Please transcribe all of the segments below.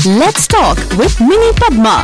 Let's talk with Mini Padma.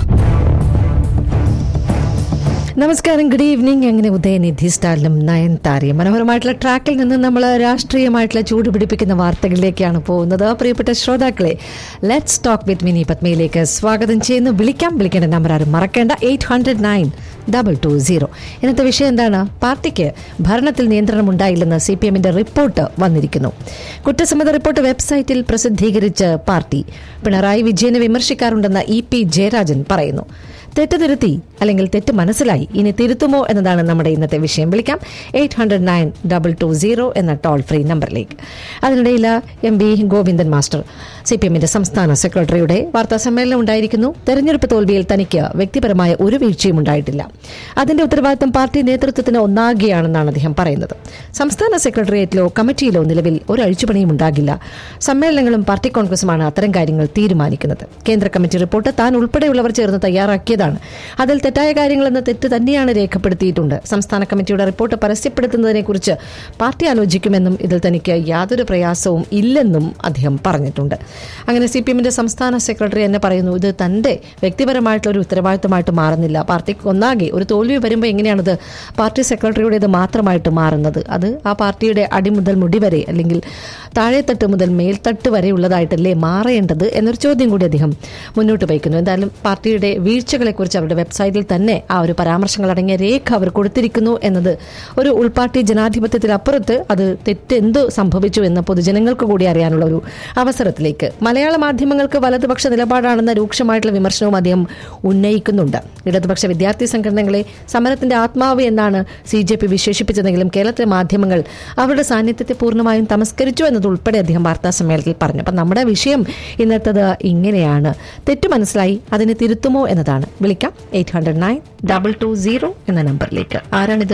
നമസ്കാരം good evening അങ്ങനെ ഉദയനിധി സ്റ്റാലിനും നയൻതാരയും മനോഹരമായിട്ടുള്ള ട്രാക്കിൽ നിന്ന് നമ്മൾ രാഷ്ട്രീയമായിട്ടുള്ള ചൂട് പിടിപ്പിക്കുന്ന വാർത്തകളിലേക്കാണ് പോകുന്നത് പ്രിയപ്പെട്ട ശ്രോതാക്കളെ ലെറ്റ്സ് ടോക്ക് വിത്ത് മിനി പത്മയിലേക്ക് സ്വാഗതം ചെയ്യുന്നു വിളിക്കാം വിളിക്കേണ്ട നമ്പർ ആരും മറക്കേണ്ട eight hundred nine double two zero ഇന്നത്തെ വിഷയം എന്താണ് പാർട്ടിക്ക് ഭരണത്തിൽ നിയന്ത്രണം ഉണ്ടായില്ലെന്ന് സി പി എമ്മിന്റെ റിപ്പോർട്ട് വന്നിരിക്കുന്നു കുറ്റസമ്മത റിപ്പോർട്ട് വെബ്സൈറ്റിൽ പ്രസിദ്ധീകരിച്ച് പാർട്ടി പിണറായി വിജയനെ വിമർശിക്കാറുണ്ടെന്ന് ഇ പി ജയരാജൻ പറയുന്നു തെറ്റ് തിരുത്തി അല്ലെങ്കിൽ തെറ്റ് മനസ്സിലായി ഇനി തിരുത്തുമോ എന്നതാണ് നമ്മുടെ ഇന്നത്തെ വിഷയം വിളിക്കാം eight hundred nine double two zero എന്ന ടോൾ ഫ്രീ നമ്പറിലേക്ക് അതിനിടയിൽ M V Govindan master C P എമ്മിന്റെ സംസ്ഥാന സെക്രട്ടറിയുടെ വാർത്താ സമ്മേളനം ഉണ്ടായിരിക്കുന്നു തെരഞ്ഞെടുപ്പ് തോൽവിയിൽ തനിക്ക് വ്യക്തിപരമായ ഒരു വീഴ്ചയും ഉണ്ടായിട്ടില്ല അതിന്റെ ഉത്തരവാദിത്തം പാർട്ടി നേതൃത്വത്തിന് ഒന്നാകുകയാണെന്നാണ് അദ്ദേഹം പറയുന്നത് സംസ്ഥാന സെക്രട്ടേറിയറ്റിലോ കമ്മിറ്റിയിലോ നിലവിൽ ഒരു അഴിച്ചുപണിയും ഉണ്ടാകില്ല സമ്മേളനങ്ങളും പാർട്ടി കോൺഗ്രസുമാണ് അത്തരം കാര്യങ്ങൾ തീരുമാനിക്കുന്നത് കേന്ദ്ര കമ്മിറ്റി റിപ്പോർട്ട് താൻ ഉൾപ്പെടെയുള്ളവർ ചേർന്ന് തയ്യാറാക്കിയതാണ് അതിൽ തെറ്റായ കാര്യങ്ങളെന്ന് തെറ്റ് തന്നെയാണ് രേഖപ്പെടുത്തിയിട്ടുണ്ട് സംസ്ഥാന കമ്മിറ്റിയുടെ റിപ്പോർട്ട് പരസ്യപ്പെടുത്തുന്നതിനെക്കുറിച്ച് പാർട്ടി ആലോചിക്കുമെന്നും ഇതിൽ തനിക്ക് യാതൊരു പ്രയാസവും ഇല്ലെന്നും അദ്ദേഹം പറഞ്ഞിട്ടുണ്ട് അങ്ങനെ സി പി എമ്മിന്റെ സംസ്ഥാന സെക്രട്ടറി തന്നെ പറയുന്നു ഇത് തന്റെ വ്യക്തിപരമായിട്ടുള്ള ഒരു ഉത്തരവാദിത്തമായിട്ട് മാറുന്നില്ല പാർട്ടിക്ക് ഒന്നാകെ ഒരു തോൽവി വരുമ്പോൾ എങ്ങനെയാണത് പാർട്ടി സെക്രട്ടറിയുടേത് മാത്രമായിട്ട് മാറുന്നത് അത് ആ പാർട്ടിയുടെ അടി മുതൽ മുടി വരെ അല്ലെങ്കിൽ താഴെത്തട്ട് മുതൽ മേൽത്തട്ട് വരെ ഉള്ളതായിട്ടല്ലേ മാറേണ്ടത് എന്നൊരു ചോദ്യം കൂടി അദ്ദേഹം മുന്നോട്ട് വയ്ക്കുന്നു എന്തായാലും പാർട്ടിയുടെ വീഴ്ചകളെക്കുറിച്ച് അവരുടെ വെബ്സൈറ്റിൽ തന്നെ ആ ഒരു പരാമർശങ്ങൾ അടങ്ങിയ രേഖ അവർ കൊടുത്തിരിക്കുന്നു എന്നത് ഒരു ഉൾപാർട്ടി ജനാധിപത്യത്തിലപ്പുറത്ത് അത് തെറ്റ് എന്ത് സംഭവിച്ചു എന്ന് പൊതുജനങ്ങൾക്ക് കൂടി അറിയാനുള്ള ഒരു അവസരത്തിലേക്ക് മലയാള മാധ്യമങ്ങൾക്ക് വലതുപക്ഷ നിലപാടാണെന്ന രൂക്ഷമായിട്ടുള്ള വിമർശനവും അദ്ദേഹം ഉന്നയിക്കുന്നുണ്ട് ഇടതുപക്ഷ വിദ്യാർത്ഥി സംഘടനകളെ സമരത്തിന്റെ ആത്മാവ് എന്നാണ് സി ജെ പി വിശേഷിപ്പിച്ചതെങ്കിലും കേരളത്തിലെ മാധ്യമങ്ങൾ അവരുടെ സാന്നിധ്യത്തെ പൂർണ്ണമായും തമസ്കരിച്ചു എന്നതുൾപ്പെടെ അദ്ദേഹം വാർത്താ സമ്മേളനത്തിൽ പറഞ്ഞു അപ്പം നമ്മുടെ വിഷയം ഇന്നത്തത് ഇങ്ങനെയാണ് തെറ്റു മനസ്സിലായി അതിനെ തിരുത്തുമോ എന്നതാണ് വിളിക്കാം eight hundred nine double two zero എന്ന നമ്പറിലേക്ക് ആരാണിത്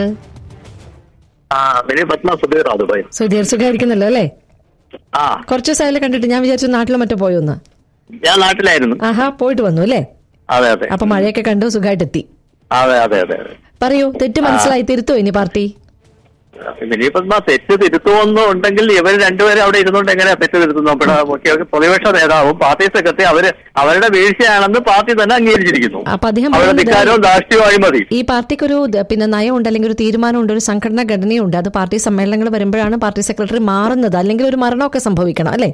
ആ വലിയ പത്മ സുധീർ അത് പോയി സുധീർ സുഖമായിരിക്കുന്നല്ലോ അല്ലേ ആ കുറച്ച് ദിവസമായാലും കണ്ടിട്ട് ഞാൻ വിചാരിച്ചു നാട്ടിലും മറ്റോ പോയൊന്ന് ഞാൻ നാട്ടിലായിരുന്നു ആഹാ പോയിട്ട് വന്നു അല്ലേ അതെ അതെ അപ്പൊ മഴയൊക്കെ കണ്ടു സുഖമായിട്ടെത്തി അതെ അതെ അതെ അതെ പറയൂ തെറ്റ് മനസ്സിലായി തിരുത്തോ ഇനി പാർട്ടി വലിയ പത്മ തെറ്റ് തിരുത്തുമെന്ന് ഉണ്ടെങ്കിൽ ഇവർ രണ്ടുപേരും അവിടെ ഇരുന്നുകൊണ്ട് എങ്ങനെയാ തെറ്റ് തിരുത്തുന്നു അപ്പോൾ മുഖ്യ പ്രതിപക്ഷ നേതാവും പാർട്ടി സെക്രട്ടറി അവര് അവരുടെ വീഴ്ചയാണെന്ന് പാർട്ടി തന്നെ അംഗീകരിച്ചിരിക്കുന്നു അപ്പൊ അദ്ദേഹം അവരുടെ പറയുന്നത് ധിക്കാരവും ധാർഷ്ട്യവും അഴിമതി ഈ പാർട്ടിക്കൊരു ദ- പിന്നെ നയമുണ്ട് അല്ലെങ്കിൽ ഒരു തീരുമാനമുണ്ട് ഒരു സംഘടനാ ഘടനയുണ്ട് അത് പാർട്ടി സമ്മേളനങ്ങൾ വരുമ്പോഴാണ് പാർട്ടി സെക്രട്ടറി മാറുന്നത് അല്ലെങ്കിൽ ഒരു മരണമൊക്കെ സംഭവിക്കണം അല്ലേ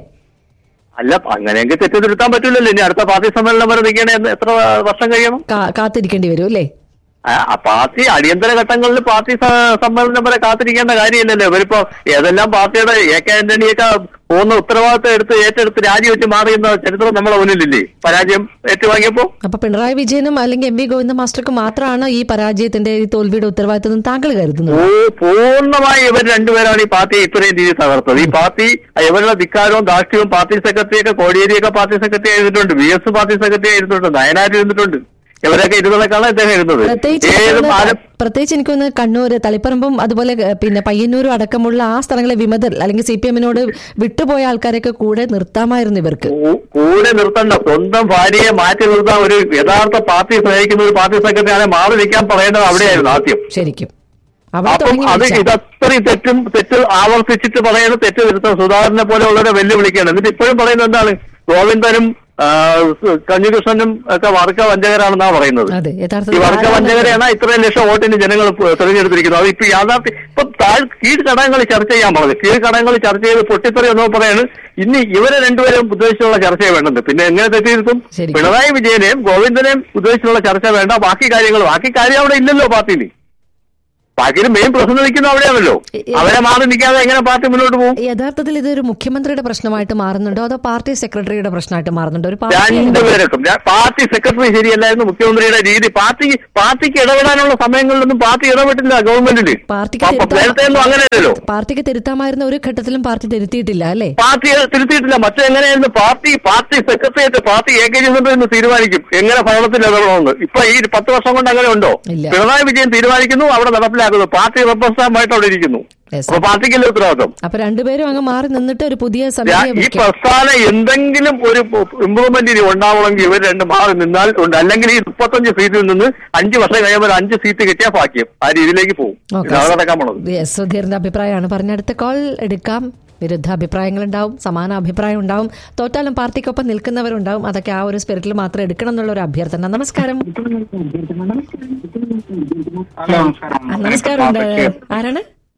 അല്ല അങ്ങനെയെങ്കിൽ തെറ്റ് തിരുത്താൻ പറ്റില്ലല്ലോ ഇനി അടുത്ത പാർട്ടി സമ്മേളനം വരെ നിൽക്കണേ എന്ന് എത്ര വർഷം കഴിയണം കാ- കാത്തിരിക്കേണ്ടി വരും അല്ലേ ആ ആ പാർട്ടി അടിയന്തര ഘട്ടങ്ങളിൽ പാർട്ടി സ- സമ്മേളനം വരെ കാത്തിരിക്കേണ്ട കാര്യമില്ലല്ലോ ഇവരിപ്പോ ഏതെല്ലാം പാർട്ടിയുടെ എ കെ ആന്റണിയൊക്കെ പോകുന്ന ഉത്തരവാദിത്തം എടുത്ത് ഏറ്റെടുത്ത് രാജിവെച്ച് മാറിയുന്ന ചരിത്രം നമ്മളെ മുന്നിലില്ലേ പരാജയം ഏറ്റുവാങ്ങിയപ്പോ അപ്പൊ പിണറായി വിജയനും അല്ലെങ്കിൽ എം വി ഗോവിന്ദ മാസ്റ്റർക്കും മാത്രമാണ് ഈ പരാജയത്തിന്റെ ഈ തോൽവിയുടെ ഉത്തരവാദിത്വം എന്ന് താങ്കൾ കരുതുന്നത് പൂ- പൂർണ്ണമായി ഇവർ രണ്ടുപേരാണ് ഈ പാർട്ടിയെ ഇത്രയും രീതി തകർത്തത് ഈ പാർട്ടി ഇവരുടെ ധിക്കാരവും ധാർഷ്ട്യവും പാർട്ടി സെക്രട്ടറിയൊക്കെ കോടിയേരിയൊക്കെ പാർട്ടി സെക്രട്ടറി ആയിരുന്നിട്ടുണ്ട് വി എസ് പാർട്ടി സെക്രട്ടറി ആയിരുന്നിട്ടുണ്ട് നയനാർ ഇരുന്നിട്ടുണ്ട് ഇവരൊക്കെ ഇരുന്നതൊക്കെയാണ് ഇദ്ദേഹം ഇരുന്നത് പ്രത്യേകിച്ച് ഏത് എനിക്ക് പാലം തോന്നുന്നത് പ്രത്യേകിച്ച് എനിക്കൊന്ന് കണ്ണൂര് തളിപ്പറമ്പും അതുപോലെ ഏഹ്, പിന്നെ പയ്യന്നൂരും അടക്കമുള്ള ആ സ്ഥലങ്ങളെ വിമതർ അല്ലെങ്കിൽ സി പി എമ്മിനോട് വിട്ടുപോയ ആൾക്കാരെയൊക്കെ കൂടെ നിർത്താമായിരുന്നു ഇവർക്ക് കൂ- കൂടെ നിർത്തണ്ട സ്വന്തം ഭാര്യയെ മാറ്റി നിർത്താൻ ഒരു യഥാർത്ഥ പാർട്ടി സ്നേഹിക്കുന്ന ഒരു പാർട്ടി സെക്രട്ടറിയാണെ മാറി നിൽക്കാൻ പറയേണ്ടത് അവിടെയായിരുന്നു ആദ്യം ശരിക്കും അവിടെ അപ്പം തുടങ്ങി അത് വീഴ്ച. ഇതത്രയും തെറ്റും തെറ്റ് ആവർത്തിച്ചിട്ട് പറയുന്നത് തെറ്റ് തിരുത്താൻ സുധാകരനെ പോലെയുള്ളവരെ വെല്ലുവിളിക്കുകയാണ് എന്നിട്ട് ഇപ്പോഴും പറയുന്നത് എന്താണ് ഗോവിന്ദനും ആ, സ് കഞ്ഞികൃഷ്ണനും ഒക്കെ വർക്ക വഞ്ചകരാണെന്നാ പറയുന്നത് അതെ ഈ യഥാർത്ഥത്തിൽ വർക്ക ആരാണ് വഞ്ചകരെയാണ് ഇത്രയും ലക്ഷം വോട്ടിന് ജനങ്ങൾ പ് തെരഞ്ഞെടുത്തിരിക്കുന്നത് അത് ഇപ്പൊ യാഥാർത്ഥ്യ ഇപ്പൊ താഴ് കീഴ് ഘടകങ്ങൾ ചർച്ച ചെയ്യാൻ പറഞ്ഞത് കീഴ് ഘടകങ്ങൾ ചർച്ച ചെയ്ത് പൊട്ടിത്തെറി എന്നോ പറയാണ് ഇനി ഇവരെ രണ്ടുപേരും ഉദ്ദേശിച്ചുള്ള ചർച്ചയെ വേണ്ടത് പിന്നെ എങ്ങനെ തെറ്റിയിരുത്തും ശരി. പിണറായി വിജയനെയും ഗോവിന്ദനെയും ഉദ്ദേശിച്ചുള്ള ചർച്ച വേണ്ട ബാക്കി കാര്യങ്ങൾ ബാക്കി കാര്യം അവിടെ ഇല്ലല്ലോ പാർട്ടിയിൽ പാർട്ടിയിൽ മെയിൻ പ്രശ്നം നിൽക്കുന്നത് അവിടെയാണല്ലോ എ- എ- അവരെ മാറി നിൽക്കാതെ എങ്ങനെ പാർട്ടി മുന്നോട്ട് പോകും യഥാർത്ഥത്തിൽ ഇതൊരു മുഖ്യമന്ത്രിയുടെ പ്രശ്നമായിട്ട് മാറുന്നുണ്ടോ അതോ പാർട്ടി സെക്രട്ടറിയുടെ പ്രശ്നമായിട്ട് മാറുന്നുണ്ടോ ഒരു പാർട്ടി രണ്ടുപേർക്കും ഞാൻ- പാർട്ടി സെക്രട്ടറി ശരിയല്ലായിരുന്നു മുഖ്യമന്ത്രിയുടെ രീതി പാർട്ടി പാർട്ടിക്ക് ഇടപെടാനുള്ള സമയങ്ങളിലൊന്നും പാർട്ടി ഇടപെട്ടില്ല ഗവൺമെന്റില് പാർട്ടിക്ക് പ- പ- തിരുത്താൻ- നേരത്തെ ഒന്നും അങ്ങനെയല്ലല്ലോ പാർട്ടിക്ക് തിരുത്താമായിരുന്ന ഒരു ഘട്ടത്തിലും പാർട്ടി തിരുത്തിയിട്ടില്ല അല്ലേ പാർട്ടി തിരുത്തിയിട്ടില്ല മറ്റെങ്ങനെയായിരുന്നു party party secretariat party A K എന്ന് തീരുമാനിക്കും എങ്ങനെ ഭരണത്തിൽ ഇടപെടണമെന്ന് ഇപ്പൊ ഈ പത്ത് വർഷം കൊണ്ട് അങ്ങനെ ഉണ്ടോ ഇല്ല. പിണറായി വിജയൻ തീരുമാനിക്കുന്നു അവിടെ നടപ്പിലാക്കുന്നു പാർട്ടി റെപ്രസെന്റായിട്ട് അവിടെ ഇരിക്കുന്നു Yes, അപ്പൊ പാർട്ടിക്കല്ലേ ഉത്തരവാദിത്വം അപ്പൊ രണ്ടുപേരും അങ്ങ് മാറി നിന്നിട്ട് ഒരു പുതിയ ഞാൻ സമിതിയെ ഈ വെക്കും പ്രസ്ഥാനം എന്തെങ്കിലും ഒരു ഇമ്പ്രൂവ്മെന്റ് ഇനി ഉണ്ടാവണമെങ്കിൽ ഇവർ രണ്ട് മാറി നിന്നാൽ ഉണ്ട് അല്ലെങ്കിൽ ഈ മുപ്പത്തഞ്ച് സീറ്റിൽ നിന്ന് അഞ്ച് വർഷം കഴിയുമ്പോൾ ഒരു അഞ്ച് സീറ്റ് കിട്ടിയാൽ ഭാഗ്യം ആ രീതിയിലേക്ക് പോകും Okay. ഇതാണ് നടക്കാൻ പോണത് യെസ് സുധീറിന്റെ അഭിപ്രായമാണ് പറഞ്ഞ അടുത്ത കോൾ എടുക്കാം വിരുദ്ധ അഭിപ്രായങ്ങൾ ഉണ്ടാവും സമാന അഭിപ്രായം ഉണ്ടാവും തോറ്റാലും പാർട്ടിക്കൊപ്പം നിൽക്കുന്നവരുണ്ടാവും അതൊക്കെ ആ ഒരു സ്പിരിറ്റിൽ മാത്രം എടുക്കണം എന്നുള്ള ഒരു അഭ്യർത്ഥന നമസ്കാരം ഹലോ നമസ്കാരം ആ, നമസ്കാരം ഉണ്ട്. ബഷീർ. ആരാണ്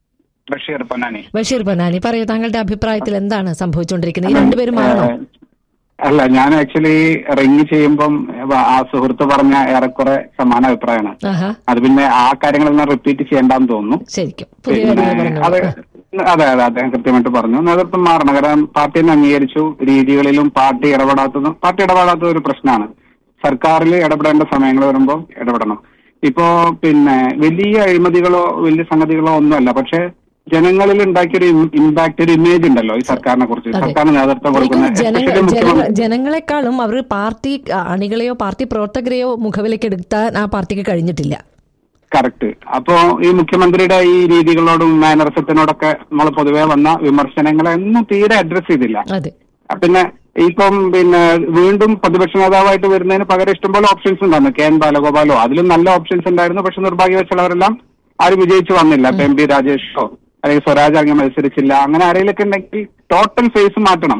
ബഷീർ പൊന്നാനി ബഷീർ പൊന്നാനി പറയൂ താങ്കളുടെ അഭിപ്രായത്തിൽ എന്താണ് സംഭവിച്ചുകൊണ്ടിരിക്കുന്നത് ഈ രണ്ടുപേരും മാറണോ ഏഹ്, അല്ല ഞാൻ ആക്ച്വലി റിങ് ചെയ്യുമ്പം ആ സുഹൃത്ത് പറഞ്ഞ ഏറെക്കുറെ സമാന അഭിപ്രായമാണ് ആഹാ അത് പിന്നെ ആ കാര്യങ്ങളെല്ലാം റിപ്പീറ്റ് ചെയ്യേണ്ടെന്ന് തോന്നുന്നു ശരിക്കും പുതിയ പിന്നെ കാര്യങ്ങൾ അത് പറഞ്ഞു അതെ അതെ അദ്ദേഹം കൃത്യമായിട്ട് പറഞ്ഞു നേതൃത്വം മാറണം കാരണം പാർട്ടി തന്നെ അംഗീകരിച്ചു രീതികളിലും പാർട്ടി ഇടപെടാത്തതും പാർട്ടി ഇടപെടാത്തത് ഒരു പ്രശ്നമാണ് സർക്കാരിൽ ഇടപെടേണ്ട സമയങ്ങൾ വരുമ്പോൾ ഇടപെടണം ഇപ്പോ പിന്നെ വലിയ അഴിമതികളോ വലിയ സംഗതികളോ ഒന്നുമല്ല പക്ഷെ ജനങ്ങളിൽ ഉണ്ടാക്കിയൊരു ഇമ്പാക്ട് ഒരു ഇമേജ് ഉണ്ടല്ലോ ഈ സർക്കാരിനെ കുറിച്ച് അതെ. സർക്കാരിന് നേതൃത്വം കൊടുക്കുന്ന എനിക്ക് ജനങ്ങ- especially ജനങ്ങ- മുഖ്യമന്ത്രി ജനങ്ങളെക്കാളും അവർ പാർട്ടി അണികളെയോ പാർട്ടി പ്രവർത്തകരെയോ മുഖവിലേക്ക് എടുത്താൻ ആ പാർട്ടിക്ക് കഴിഞ്ഞിട്ടില്ല കറക്റ്റ് അപ്പോ ഈ മുഖ്യമന്ത്രിയുടെ ഈ രീതികളോടും മാനറിസത്തിനോടൊക്കെ നമ്മൾ പൊതുവെ വന്ന വിമർശനങ്ങളെ ഒന്നും തീരെ അഡ്രസ് ചെയ്തില്ല അതെ പിന്നെ ഇപ്പം പിന്നെ വീണ്ടും പ്രതിപക്ഷ നേതാവായിട്ട് വരുന്നതിന് പകരം ഇഷ്ടംപോലെ ഓപ്ഷൻസ് ഉണ്ടായിരുന്നു കെ എൻ ബാലഗോപാലോ അതിലും നല്ല ഓപ്ഷൻസ് ഉണ്ടായിരുന്നു പക്ഷെ നിർഭാഗ്യവശമുള്ളവരെല്ലാം ആരും വിജയിച്ചു വന്നില്ല ഇപ്പൊ എം പി രാജേഷോ അല്ലെങ്കിൽ സ്വരാജ് അങ്ങനെ മത്സരിച്ചില്ല അങ്ങനെ ആരെങ്കിലൊക്കെ ഉണ്ടെങ്കിൽ ടോട്ടൽ ഫേസ് മാറ്റണം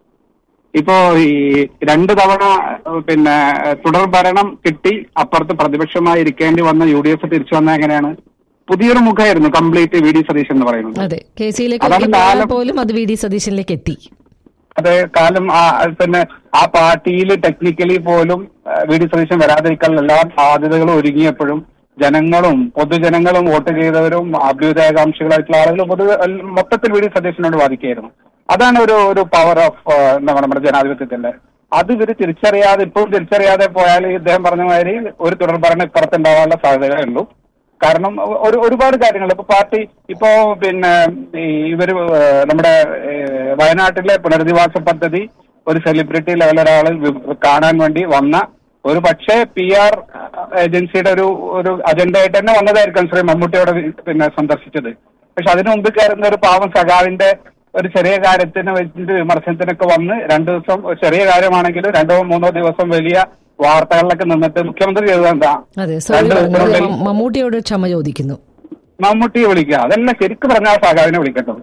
ഇപ്പോ ഈ രണ്ട് തവണ ഏഹ്, പിന്നെ തുടർ ഭരണം കിട്ടി അപ്പുറത്ത് പ്രതിപക്ഷമായി ഇരിക്കേണ്ടി വന്ന യു ഡി എഫ് തിരിച്ചു വന്ന എങ്ങനെയാണ് പുതിയൊരു മുഖമായിരുന്നു കംപ്ലീറ്റ് വി ഡി സതീശൻ എന്ന് പറയുന്നത് അതെ കെ സിയിലേക്ക് അതാണ് ഒഴുകി പോയാൽ കാലം- പോലും അത് വി ഡി സതീശനിലേക്ക് എത്തി അത് കാലം ആ പിന്നെ ആ പാർട്ടിയിൽ ടെക്നിക്കലി പോലും ആ, വി ഡി സതീശൻ വരാതിരിക്കാനുള്ള എല്ലാ സാധ്യതകളും ഒരുങ്ങിയപ്പോഴും ജനങ്ങളും പൊതുജനങ്ങളും വോട്ട് ചെയ്തവരും അഭ്യുദയകാംക്ഷികളായിട്ടുള്ള ആളുകളും പൊതു മൊത്തത്തിൽ വി ഡി സതീശനോട് വാദിക്കുകയായിരുന്നു അതാണ് ഒരു ഒരു പവർ ഓഫ് എന്താ പറയുക നമ്മുടെ ജനാധിപത്യത്തിന്റെ അത് ഇവര് തിരിച്ചറിയാതെ ഇപ്പോഴും തിരിച്ചറിയാതെ പോയാൽ ഇദ്ദേഹം പറഞ്ഞ മാതിരി ഒരു തുടർ ഭരണം ഇപ്പുറത്തുണ്ടാവാനുള്ള സാധ്യതകളേ ഉള്ളൂ കാരണം ഒരു ഒരുപാട് കാര്യങ്ങൾ ഇപ്പൊ പാർട്ടി ഇപ്പോ പിന്നെ ഈ ഇവര് ഏഹ് നമ്മുടെ ഏഹ് വയനാട്ടിലെ പുനരധിവാസ പദ്ധതി ഒരു സെലിബ്രിറ്റി ലെവൽ ഒരാൾ കാണാൻ വേണ്ടി വന്ന ഒരു പക്ഷേ പി ആർ ഏജൻസിയുടെ ഒരു ഒരു അജണ്ട ആയിട്ട് തന്നെ വന്നതായിരിക്കും ശ്രീ മമ്മൂട്ടിയോടെ വി- പിന്നെ സന്ദർശിച്ചത് പക്ഷെ അതിനു മുമ്പ് കയറുന്ന ഒരു പാവം സഖാവിന്റെ ഒരു ചെറിയ കാര്യത്തിന് വെച്ചിട്ട് വിമർശനത്തിനൊക്കെ വന്ന് രണ്ടു ദിവസം ഒരു ചെറിയ കാര്യമാണെങ്കിലും രണ്ടോ മൂന്നോ ദിവസം വലിയ വാർത്തകളിലൊക്കെ നിന്നിട്ട് മുഖ്യമന്ത്രി ചെയ്തത് എന്താ അതെ സോറി രണ്ട് പറഞ്ഞു ദിവസം മ- മമ്മൂട്ടിയോട് ക്ഷമ ചോദിക്കുന്നു മമ്മൂട്ടിയെ വിളിക്കുക അതല്ല ശരിക്കും പറഞ്ഞാൽ ആ സഖാവിനെ വിളിക്കേണ്ടത്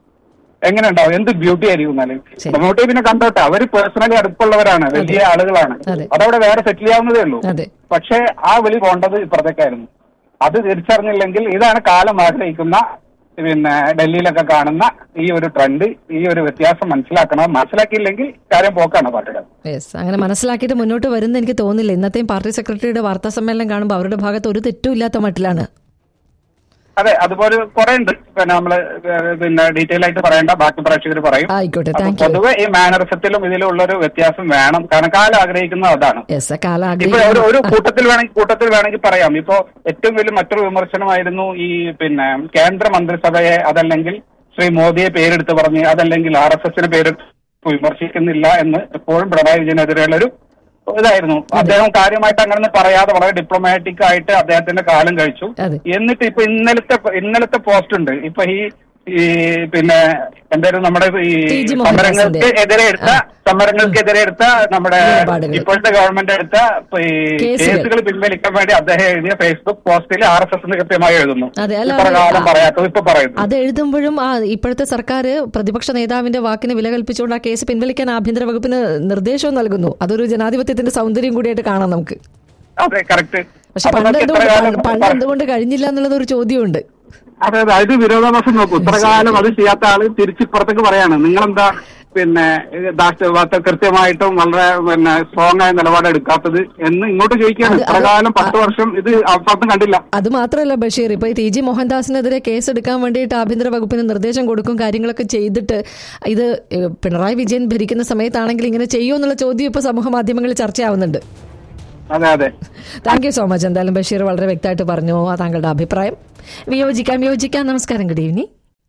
എങ്ങനെ ഉണ്ടാവും എന്ത് ബ്യൂട്ടി ആയിരിക്കും എന്നാല് ശരി. മമ്മൂട്ടി പിന്നെ കണ്ടോട്ടെ അവര് പേഴ്സണലി അടുപ്പുള്ളവരാണ് വലിയ ആളുകളാണ് അതെ. അതവിടെ വേറെ സെറ്റിൽ ചെയ്യാവുന്നതേ ഉള്ളൂ അതെ പക്ഷേ ആ വിളി പോണ്ടത് ഇപ്പുറത്തേക്കായിരുന്നു അത് തിരിച്ചറിഞ്ഞില്ലെങ്കിൽ ഇതാണ് കാലം ആഗ്രഹിക്കുന്ന പിന്നെ ഡൽഹിയിലൊക്കെ കാണുന്ന ഈ ഒരു ട്രെൻഡ് ഈ ഒരു വ്യത്യാസം മനസ്സിലാക്കണം മനസ്സിലാക്കിയില്ലെങ്കിൽ കാര്യം പോക്കാണ് പാർട്ടിയുടെ യെസ് അങ്ങനെ മനസ്സിലാക്കിയിട്ട് മുന്നോട്ട് വരുന്ന എനിക്ക് തോന്നില്ല ഇന്നത്തെയും പാർട്ടി സെക്രട്ടറിയുടെ വാർത്താ സമ്മേളനം കാണുമ്പോൾ അവരുടെ ഭാഗത്ത് ഒരു തെറ്റും ഇല്ലാത്ത മട്ടിലാണ് അതെ അതുപോലെ കുറെ ഉണ്ട് പിന്നെ നമ്മള് ഏഹ് പിന്നെ ഡീറ്റെയിൽ ആയിട്ട് പറയേണ്ട ബാക്കി പ്രേക്ഷകർ പറയും ആയിക്കോട്ടെ അപ്പൊ താങ്ക് യു പൊതുവെ ഈ മാനറിസത്തിലും ഇതിലുള്ള ഒരു വ്യത്യാസം വേണം കാരണം കാലം ആഗ്രഹിക്കുന്നത് അതാണ് യെസ് കാല ഇപ്പൊ ഒരു ഒരു ആഗ്രഹിക്കുന്നു കൂട്ടത്തിൽ വേണമെങ്കിൽ കൂട്ടത്തിൽ വേണമെങ്കിൽ പറയാം ഇപ്പോ ഏറ്റവും വലിയ മറ്റൊരു വിമർശനമായിരുന്നു ഈ പിന്നെ കേന്ദ്ര മന്ത്രിസഭയെ അതല്ലെങ്കിൽ ശ്രീ മോദിയെ പേരെടുത്ത് പറഞ്ഞ് അതല്ലെങ്കിൽ ആർ എസ് എസിന് പേരെടുത്ത് വിമർശിക്കുന്നില്ല എന്ന് എപ്പോഴും പിണറായി വിജയനെതിരെയുള്ള ഒരു ഇതായിരുന്നു അദ്ദേഹം കാര്യമായിട്ട് അങ്ങനെ പറയാതെ വളരെ ഡിപ്ലോമാറ്റിക് ആയിട്ട് അദ്ദേഹത്തിന്റെ കാലം കഴിച്ചു അതെ. എന്നിട്ട് ഇപ്പൊ ഇന്നലത്തെ ഇന്നലത്തെ പോസ്റ്റ് ഉണ്ട് ഇപ്പൊ ഈ ഈ പിന്നെ എന്തായാലും നമ്മുടെ ഈ ടി ജി മോഹൻദാസിന്റെ. സമരങ്ങൾക്ക് എതിരെ എടുത്ത സമരങ്ങൾക്കെതിരെ എടുത്ത നമ്മുടെ നിലപാടുകൾ. ഇപ്പോഴത്തെ ഗവൺമെന്റ് എടുത്ത ഇപ്പൊ ഈ കേസുകൾ. കേസുകൾ പിൻവലിക്കാൻ വേണ്ടി അദ്ദേഹം എഴുതിയ ഫേസ്ബുക്ക് പോസ്റ്റിൽ ആർ എസ് എസ് കൃത്യമായി എഴുതുന്നു അതെ, അല്ല, ഇത്ര കാലം അത് പറയാത്തത് ഇപ്പൊ പറയുന്നു അത് എഴുതുമ്പോഴും ആ ഇപ്പോഴത്തെ സർക്കാർ പ്രതിപക്ഷ നേതാവിന്റെ വാക്കിന് വില കൽപ്പിച്ചുകൊണ്ട് ആ കേസ് പിൻവലിക്കാൻ ആഭ്യന്തര വകുപ്പിന് നിർദ്ദേശവും നൽകുന്നു അതൊരു ജനാധിപത്യത്തിന്റെ സൗന്ദര്യം കൂടിയായിട്ട് കാണാം നമുക്ക് അതെ കറക്റ്റ് പക്ഷെ പണ്ട് എന്തുകൊണ്ട് പണ്ട് എന്തുകൊണ്ട് കഴിഞ്ഞില്ല എന്നുള്ളത് ഒരു ചോദ്യമുണ്ട് അതെ അതെ അത് വിരോധാഭാസം നോക്കൂ ഇത്ര കാലം അത് ചെയ്യാത്ത ആള് തിരിച്ചിപ്പുറത്തേക്ക് പറയാണ് നിങ്ങളെന്താ പിന്നെ ദാഷ്ട്ര കൃത്യമായിട്ടും വളരെ പിന്നെ സ്ട്രോങ് ആയ നിലപാട് എടുക്കാത്തത് എന്ന് ഇങ്ങോട്ട് ചോദിക്കുകയാണ് അത് ഇത്ര അത് കാലം പത്ത് വർഷം ഇത് അവസാനം കണ്ടില്ല അത് മാത്രമല്ല ബഷീർ ഇപ്പൊ ഈ ടി ജി മോഹൻദാസിനെതിരെ കേസ് എടുക്കാൻ വേണ്ടിയിട്ട് ആഭ്യന്തര വകുപ്പിന് നിർദ്ദേശം കൊടുക്കും കാര്യങ്ങളൊക്കെ ചെയ്തിട്ട് ഇത് ഏഹ്, പിണറായി വിജയൻ ഭരിക്കുന്ന സമയത്താണെങ്കിൽ ഇങ്ങനെ ചെയ്യുമോ എന്നുള്ള ചോദ്യം ഇപ്പൊ സമൂഹ മാധ്യമങ്ങളിൽ ചർച്ചയാവുന്നുണ്ട് അതെ അതെ താങ്ക് യു സോ മച്ച് എന്തായാലും ബഷീർ വളരെ വ്യക്തമായിട്ട് പറഞ്ഞു ആ താങ്കളുടെ അഭിപ്രായം വിയോജിക്കാം വിയോജിക്കാം നമസ്കാരം good evening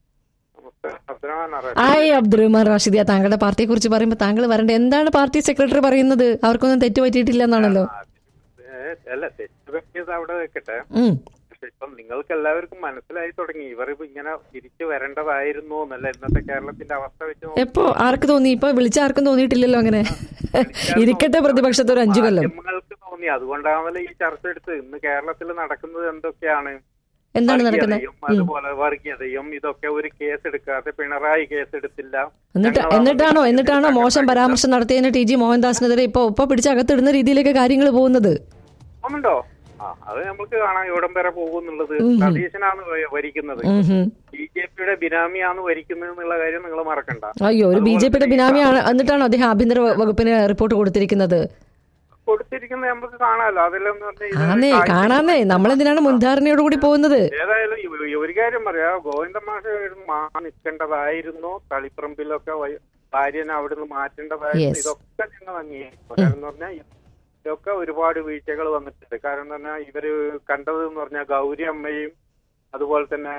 hi Abdurahman Rashidiya താങ്കളുടെ പാർട്ടിയെ കുറിച്ച് പറയുമ്പോൾ താങ്കൾ വരണ്ട എന്താണ് പാർട്ടി സെക്രട്ടറി പറയുന്നത് അവർക്കൊന്നും തെറ്റ് പറ്റിയിട്ടില്ല എന്നാണല്ലോ ഏ, അല്ല തെറ്റ് പറ്റിയത് അവിടെ വെക്കട്ടെ ഉം. പക്ഷെ ഇപ്പം നിങ്ങൾക്ക് എല്ലാവർക്കും മനസ്സിലായി തുടങ്ങി ഇവർ ഇപ്പൊ ഇങ്ങനെ തിരിച്ചു വരേണ്ടതായിരുന്നു എന്നല്ല ഇന്നത്തെ കേരളത്തിന്റെ അവസ്ഥ വെച്ച് നോക്കുമ്പോൾ എപ്പോ ആർക്ക് തോന്നി ഇപ്പൊ വിളിച്ച ആർക്കും തോന്നിയിട്ടില്ലല്ലോ അങ്ങനെ ഇരിക്കട്ടെ പ്രതിപക്ഷത്ത് ഒരു അഞ്ചു കൊല്ലം മാധ്യമങ്ങൾക്ക് തോന്നി അതുകൊണ്ടാണല്ലോ ഈ ചർച്ച എടുത്ത് ഇന്ന് കേരളത്തിൽ നടക്കുന്നത് എന്തൊക്കെയാണ് എന്താണ് നടക്കുന്നത് വർഗീയതയും അതുപോലെ വർഗീയതയും ഇതൊക്കെ ഒരു കേസ് എടുക്കാതെ പിണറായി കേസ് എടുത്തില്ല എന്നിട്ട് ഞങ്ങൾ ആ എന്നിട്ടാണോ മുഖ്യമന്ത്രി എന്നിട്ടാണോ മോശം പരാമർശം നടത്തിയതിന് ടി ജി മോഹൻദാസിനെതിരെ ഇപ്പൊ ഒപ്പം പിടിച്ച് അകത്തിടുന്ന രീതിയിലേക്ക് കാര്യങ്ങൾ പോകുന്നത് ഉണ്ടോ ആ അത് നമുക്ക് കാണാം എവിടം വരെ പോകുന്നുള്ളത് സതീശനാണ് വ- ഭരിക്കുന്നത് ഉം ഹും. ബി ജെ പിയുടെ ബിനാമിയാണ് ഭരിക്കുന്നത് എന്നുള്ള കാര്യം നിങ്ങൾ മറക്കണ്ട അയ്യോ ഒരു ബി ജെ പിയുടെ ബിനാമിയാണ് എന്നിട്ടാണോ അദ്ദേഹം ആഭ്യന്തര വ- വകുപ്പിന് റിപ്പോർട്ട് കൊടുത്തിരിക്കുന്നത് കൊടുത്തിരിക്കുന്നത് നമുക്ക് കാണാമല്ലോ അതെല്ലാം എന്ന് പറഞ്ഞാൽ ഇത് ആന്നേ കാഴ്ച- കാണാന്നേ നമ്മളെന്തിനാണ് മുൻധാരണയോട് കൂടി പോകുന്നത് ഏതായാലും ഈ- ഈ ഒരു കാര്യം പറയാ ഗോവിന്ദ മാഷ മാ നിൽക്കേണ്ടതായിരുന്നു തളിപ്പറമ്പിലൊക്കെ വൈ- ഭാര്യനെ അവിടുന്ന് മാറ്റേണ്ടതായിരുന്നു Yes. ഇതൊക്കെ ഞങ്ങൾ അംഗീകരിക്കും കാരണം എന്ന് പറഞ്ഞാൽ ഇതൊക്കെ ഒരുപാട് വീഴ്ചകൾ വന്നിട്ടുണ്ട് കാരണം എന്ന് പറഞ്ഞാൽ ഇവര് കണ്ടത് എന്ന് പറഞ്ഞാൽ ഗൗരി അമ്മയും അതുപോലെ തന്നെ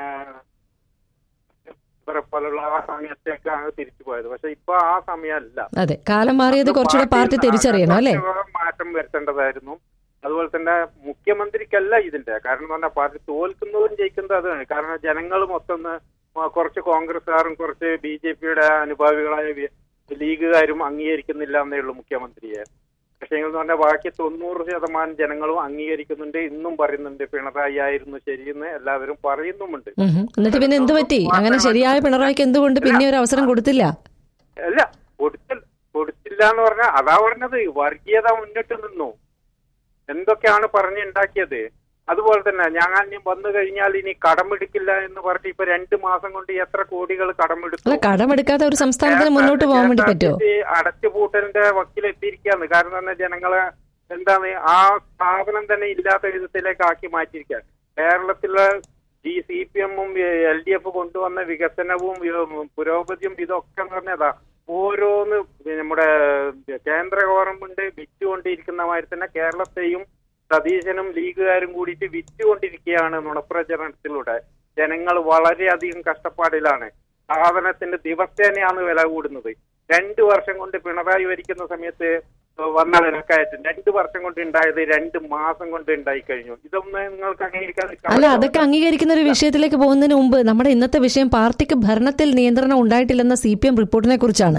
ഇവരെ പോലുള്ള ആ സമയത്തേക്കാണ് തിരിച്ചു പോയത് പക്ഷെ ഇപ്പൊ ആ സമയമല്ല അതെ കാലം മാറിയത് കുറച്ചുകൂടെ പാർട്ടി തിരിച്ചറിയണം അല്ലേ കുറച്ചുകൂടെ മാറ്റം വരുത്തേണ്ടതായിരുന്നു അതുപോലെ തന്നെ മുഖ്യമന്ത്രിക്കല്ല ഇതിന്റെ കാരണം എന്ന് പറഞ്ഞാൽ പാർട്ടി തോൽക്കുന്നതും ജയിക്കുന്നതും അതാണ് കാരണം ജനങ്ങൾ മൊത്തം ഒന്ന് ആ കുറച്ച് കോൺഗ്രസ്സുകാരും കുറച്ച് ബി ജെ പിയുടെ അനുഭാവികളായ വി- ലീഗുകാരും അംഗീകരിക്കുന്നില്ല എന്നേ ഉള്ളൂ മുഖ്യമന്ത്രിയെ പക്ഷേ എന്ന് പറഞ്ഞാൽ ബാക്കി തൊണ്ണൂറ് ശതമാനം ജനങ്ങളും അംഗീകരിക്കുന്നുണ്ട് ഇന്നും പറയുന്നുണ്ട് പിണറായി ആയിരുന്നു ശരിയെന്ന് എല്ലാവരും പറയുന്നുമുണ്ട് ഉം ഹും. എന്നിട്ട് പിന്നെ എന്ത് പറ്റി അങ്ങനെ ശരിയായ പിണറായിക്ക് എന്തുകൊണ്ട് പിന്നെ ഒരു അവസരം കൊടുത്തില്ല അല്ല കൊടുത്തില്ല കൊടുത്തില്ല എന്ന് പറഞ്ഞാൽ അതാ പറഞ്ഞത് വർഗീയത മുന്നിട്ട് നിന്നു എന്തൊക്കെയാണ് പറഞ്ഞുണ്ടാക്കിയത് അതുപോലെ തന്നെ ഞാൻ ഇനി വന്നു കഴിഞ്ഞാൽ ഇനി കടമെടുക്കില്ല എന്ന് പറഞ്ഞ് ഇപ്പൊ രണ്ട് മാസം കൊണ്ട് എത്ര കോടികൾ അല്ല കടമെടുത്തു കടമെടുക്കാത്ത ഒരു സംസ്ഥാനത്തിന് മുന്നോട്ട് പോകാൻ വേണ്ടി പറ്റുമോ ഈ അടച്ചുപൂട്ടലിന്റെ വക്കിലെത്തിയിരിക്കുകയാണ് കാരണം തന്നെ ജനങ്ങളെ എന്താണ് ആ സ്ഥാപനം തന്നെ ഇല്ലാത്ത വിധത്തിലേക്ക് ആക്കി മാറ്റിയിരിക്കുക കേരളത്തിലെ ഈ സി പി എമ്മും എൽ ഡി എഫ് കൊണ്ടുവന്ന വികസനവും വി- പുരോഗതിയും ഇതൊക്കെ എന്ന് പറഞ്ഞതാ ഓരോന്ന് നമ്മുടെ കേന്ദ്ര ഗവൺമെന്റ് വിറ്റുകൊണ്ടിരിക്കുന്ന മാതിരി തന്നെ കേരളത്തെയും സതീശനും ലീഗുകാരും കൂടിയിട്ട് വിറ്റുകൊണ്ടിരിക്കുകയാണ് നുണപ്രചരണത്തിലൂടെ ജനങ്ങൾ വളരെയധികം കഷ്ടപ്പാടിലാണ് സാധനത്തിന്റെ ദിവസേനയാണ് വില കൂടുന്നത് രണ്ടു വർഷം കൊണ്ട് പിണറായി ഭരിക്കുന്ന സമയത്ത് വന്ന വിലക്കയറ്റം രണ്ടു വർഷം കൊണ്ട് ഉണ്ടായത് രണ്ട് മാസം കൊണ്ട് ഉണ്ടായി കഴിഞ്ഞു ഇതൊന്നും നിങ്ങൾക്ക് അംഗീകരിക്കാൻ അല്ല അതൊക്കെ അംഗീകരിക്കുന്ന ഒരു വിഷയത്തിലേക്ക് പോകുന്നതിന് മുമ്പ് നമ്മുടെ ഇന്നത്തെ വിഷയം പാർട്ടിക്ക് ഭരണത്തിൽ നിയന്ത്രണം ഉണ്ടായിട്ടില്ലെന്ന സി പി എം റിപ്പോർട്ടിനെ കുറിച്ചാണ്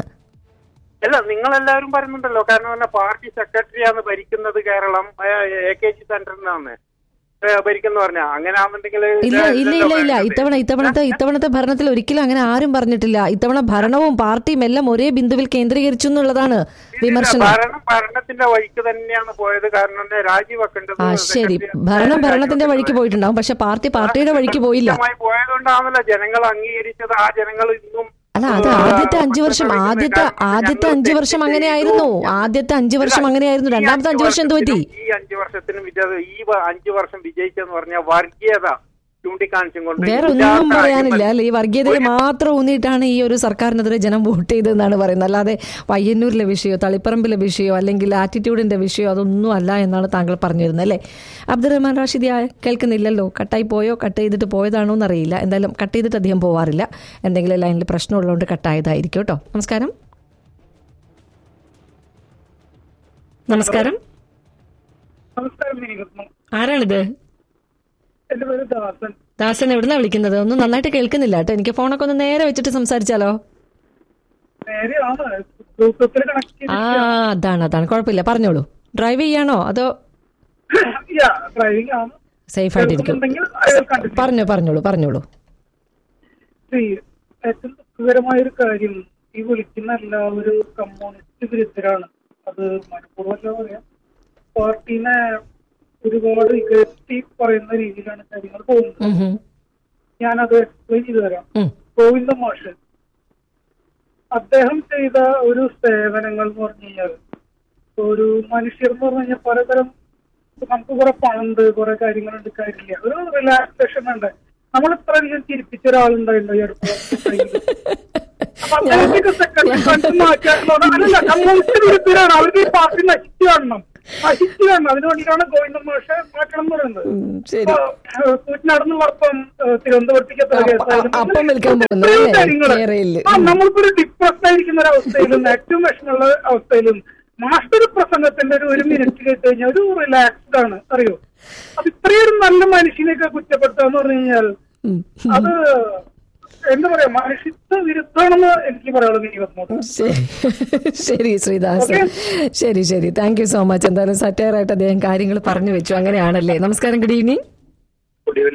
അല്ല നിങ്ങളെല്ലാവരും പറയുന്നുണ്ടല്ലോ കാരണം പറഞ്ഞാൽ പാർട്ടി സെക്രട്ടറിയാണ് ഭരിക്കുന്നത് കേരളം എ കെ ജി സെന്ററിനാണ് ഭരിക്കുന്ന പറഞ്ഞ അങ്ങനെ ആണെന്നുണ്ടെങ്കിൽ ഇല്ല ഇല്ല ഇല്ല ഇല്ല ഇത്തവണ ഇത്തവണത്തെ ഇത്തവണത്തെ ഭരണത്തിൽ ഒരിക്കലും അങ്ങനെ ആരും പറഞ്ഞിട്ടില്ല ഇത്തവണ ഭരണവും പാർട്ടിയും എല്ലാം ഒരേ ബിന്ദുവിൽ കേന്ദ്രീകരിച്ചു എന്നുള്ളതാണ് വിമർശനം ഭരണം ഭരണത്തിന്റെ വഴിക്ക് തന്നെയാണ് പോയത് കാരണം എന്താ രാജിവെക്കേണ്ടത് ആ ശരി ഭരണം ഭരണത്തിന്റെ വഴിക്ക് പോയിട്ടുണ്ടാവും പക്ഷെ പാർട്ടി പാർട്ടിയുടെ വഴിക്ക് പോയില്ല കൃത്യമായി പോയതുകൊണ്ടാണല്ലോ ജനങ്ങൾ അംഗീകരിച്ചത് ആ ജനങ്ങൾ ഇന്നും അല്ല അത് ആദ്യത്തെ അഞ്ചു വർഷം ആദ്യത്തെ ആദ്യത്തെ അഞ്ചു വർഷം അങ്ങനെയായിരുന്നു ആദ്യത്തെ അഞ്ചു വർഷം അങ്ങനെയായിരുന്നു രണ്ടാമത്തെ അഞ്ചു വർഷം എന്ത് പറ്റി ഈ അഞ്ചു വർഷത്തിനും വിജയ ഈ വ- അഞ്ചു വർഷം വിജയിച്ചെന്ന് പറഞ്ഞാൽ വർഗീയത ചൂണ്ടിക്കാണിച്ചും കൊണ്ട് വേറെ ഒന്നും പറയാനില്ല അല്ലെ ഈ വർഗീയതയെ മാത്രം ഊന്നിയിട്ടാണ് ഈ ഒരു സർക്കാരിനെതിരെ ജനം വോട്ട് ചെയ്തതെന്നാണ് പറയുന്നത് അല്ലാതെ പയ്യന്നൂരിലെ വിഷയമോ തളിപ്പറമ്പിലെ വിഷയമോ അല്ലെങ്കിൽ ആറ്റിറ്റ്യൂഡിന്റെ വിഷയമോ അതൊന്നും അല്ല എന്നാണ് താങ്കൾ പറഞ്ഞിരുന്നത് അല്ലേ അബ്ദുറഹ്മാൻ റാഷിദി ആ- കേൾക്കുന്നില്ലല്ലോ കട്ടായി പോയോ കട്ട് ചെയ്തിട്ട് പോയതാണോ എന്നറിയില്ല എന്തായാലും കട്ട് ചെയ്തിട്ട് അധികം പോവാറില്ല എന്തെങ്കിലും ലൈനിൽ പ്രശ്നമുള്ളതുകൊണ്ട് കട്ടായതായിരിക്കും കേട്ടോ നമസ്കാരം നമസ്കാരം നമസ്കാരം നീങ്ങുന്നു ആരാണിത് എന്റെ പേര് ദാസൻ ദാസൻ എവിടുന്നാ വിളിക്കുന്നത് ഒന്നും നന്നായിട്ട് കേൾക്കുന്നില്ല കേട്ടോ എനിക്ക് ഫോണൊക്കെ ഒന്ന് നേരെ വെച്ചിട്ട് സംസാരിച്ചാലോ നേരെയാണ് ബ്ലൂടൂത്തിൽ കണക്ട് ആ അതാണ് അതാണ് കുഴപ്പമില്ല പറഞ്ഞോളൂ ഡ്രൈവ് ചെയ്യാണോ അതോ ഡ്രൈവിംഗ് ആണ് സേഫ് ആയിട്ടിരിക്കും കേൾക്കുന്നുണ്ടെങ്കിൽ I will continue. പറഞ്ഞു പറഞ്ഞോളൂ പറഞ്ഞോളൂ See, ഏറ്റവും ദുഃഖകരമായ ഒരു കാര്യം ഈ വിളിക്കുന്ന എല്ലാവരും കമ്മ്യൂണിസ്റ്റ് വിരുദ്ധരാണ് അത് മനഃപൂർവ്വമല്ല പറയാം പാർട്ടീനെ ഒരുപാട് ഇകഴ്ത്തി പറയുന്ന രീതിയിലാണ് കാര്യങ്ങൾ പോകുന്നത് ഉം ഹും. ഞാനത് എക്സ്പ്ലെയിൻ ചെയ്തു തരാം ഉം. ഗോവിന്ദ മാഷ് അദ്ദേഹം ചെയ്ത ഒരു സേവനങ്ങൾ എന്ന് പറഞ്ഞു കഴിഞ്ഞാൽ ഒരു മനുഷ്യർ എന്ന് പറഞ്ഞു കഴിഞ്ഞാൽ പലതരം ഇപ്പൊ നമുക്ക് കുറെ പണുണ്ട് കുറെ കാര്യങ്ങളുണ്ട് കാര്യമില്ല ഒരു റിലാക്സേഷൻ ഉണ്ട് നമ്മൾ ഇത്ര അധികം ചിരിപ്പിച്ച ഒരാളുണ്ടായില്ലോ ഈ അടുത്ത അപ്പൊ അദ്ദേഹത്തിന്റെ സെക്രട്ടറി ഫണ്ട് മാറ്റാനുള്ള അല്ലല്ല കമ്മ്യൂണിസ്റ്റ് വിരുദ്ധരാണ് അവർക്ക് ഈ പാർട്ടി നശിച്ചു കാണണം നശിച്ചു കാണണം അതിനു വേണ്ടിയിട്ടാണ് ഗോവിന്ദ മാഷെ മാറ്റണം എന്ന് പറയുന്നത് ഉം, ശരി കൂറ്റിനടന്നുള്ളപ്പം തിരുവനന്തപുരത്തേക്ക് എത്ര അപ്പ- കേസായാലും അ- അപ്പം വിൽക്കാൻ പോകുന്നു ഇത്രയും അല്ലേ? കാര്യങ്ങള്. കേരളയില്. ആ, നമ്മൾക്കൊരു ഡിപ്രഷൻ ആയിരിക്കുന്ന ഒരു അവസ്ഥയിലും ഏറ്റവും വിഷമമുള്ള അവസ്ഥയിലും മാസ്റ്റർ പ്രസംഗത്തിന്റെ ഒരു ഒരു മിനിറ്റ് കേട്ട് കഴിഞ്ഞാൽ ഒരു റിലാക്സ്ഡ് ആണ് അറിയോ അത് ഇത്രയും ഒരു നല്ല മനുഷ്യനെയൊക്കെ കുറ്റപ്പെടുത്തുക എന്ന് പറഞ്ഞു കഴിഞ്ഞാൽ ഉം. അത് എന്താ പറയാ മനുഷ്യത്വ വിരുദ്ധമാണെന്ന് എനിക്ക് പറയാനുള്ളത് ഈ വന്നോട്ട് ശരി ശരി ശ്രീദാസ് ശരി ശരി താങ്ക് യു സോ മച്ച് എന്തായാലും സറ്റയറായിട്ട് അദ്ദേഹം കാര്യങ്ങൾ പറഞ്ഞു വെച്ചു അങ്ങനെയാണല്ലേ നമസ്കാരം ഗുഡ് ഈവനിങ് ഗുഡ് ഈവനിങ്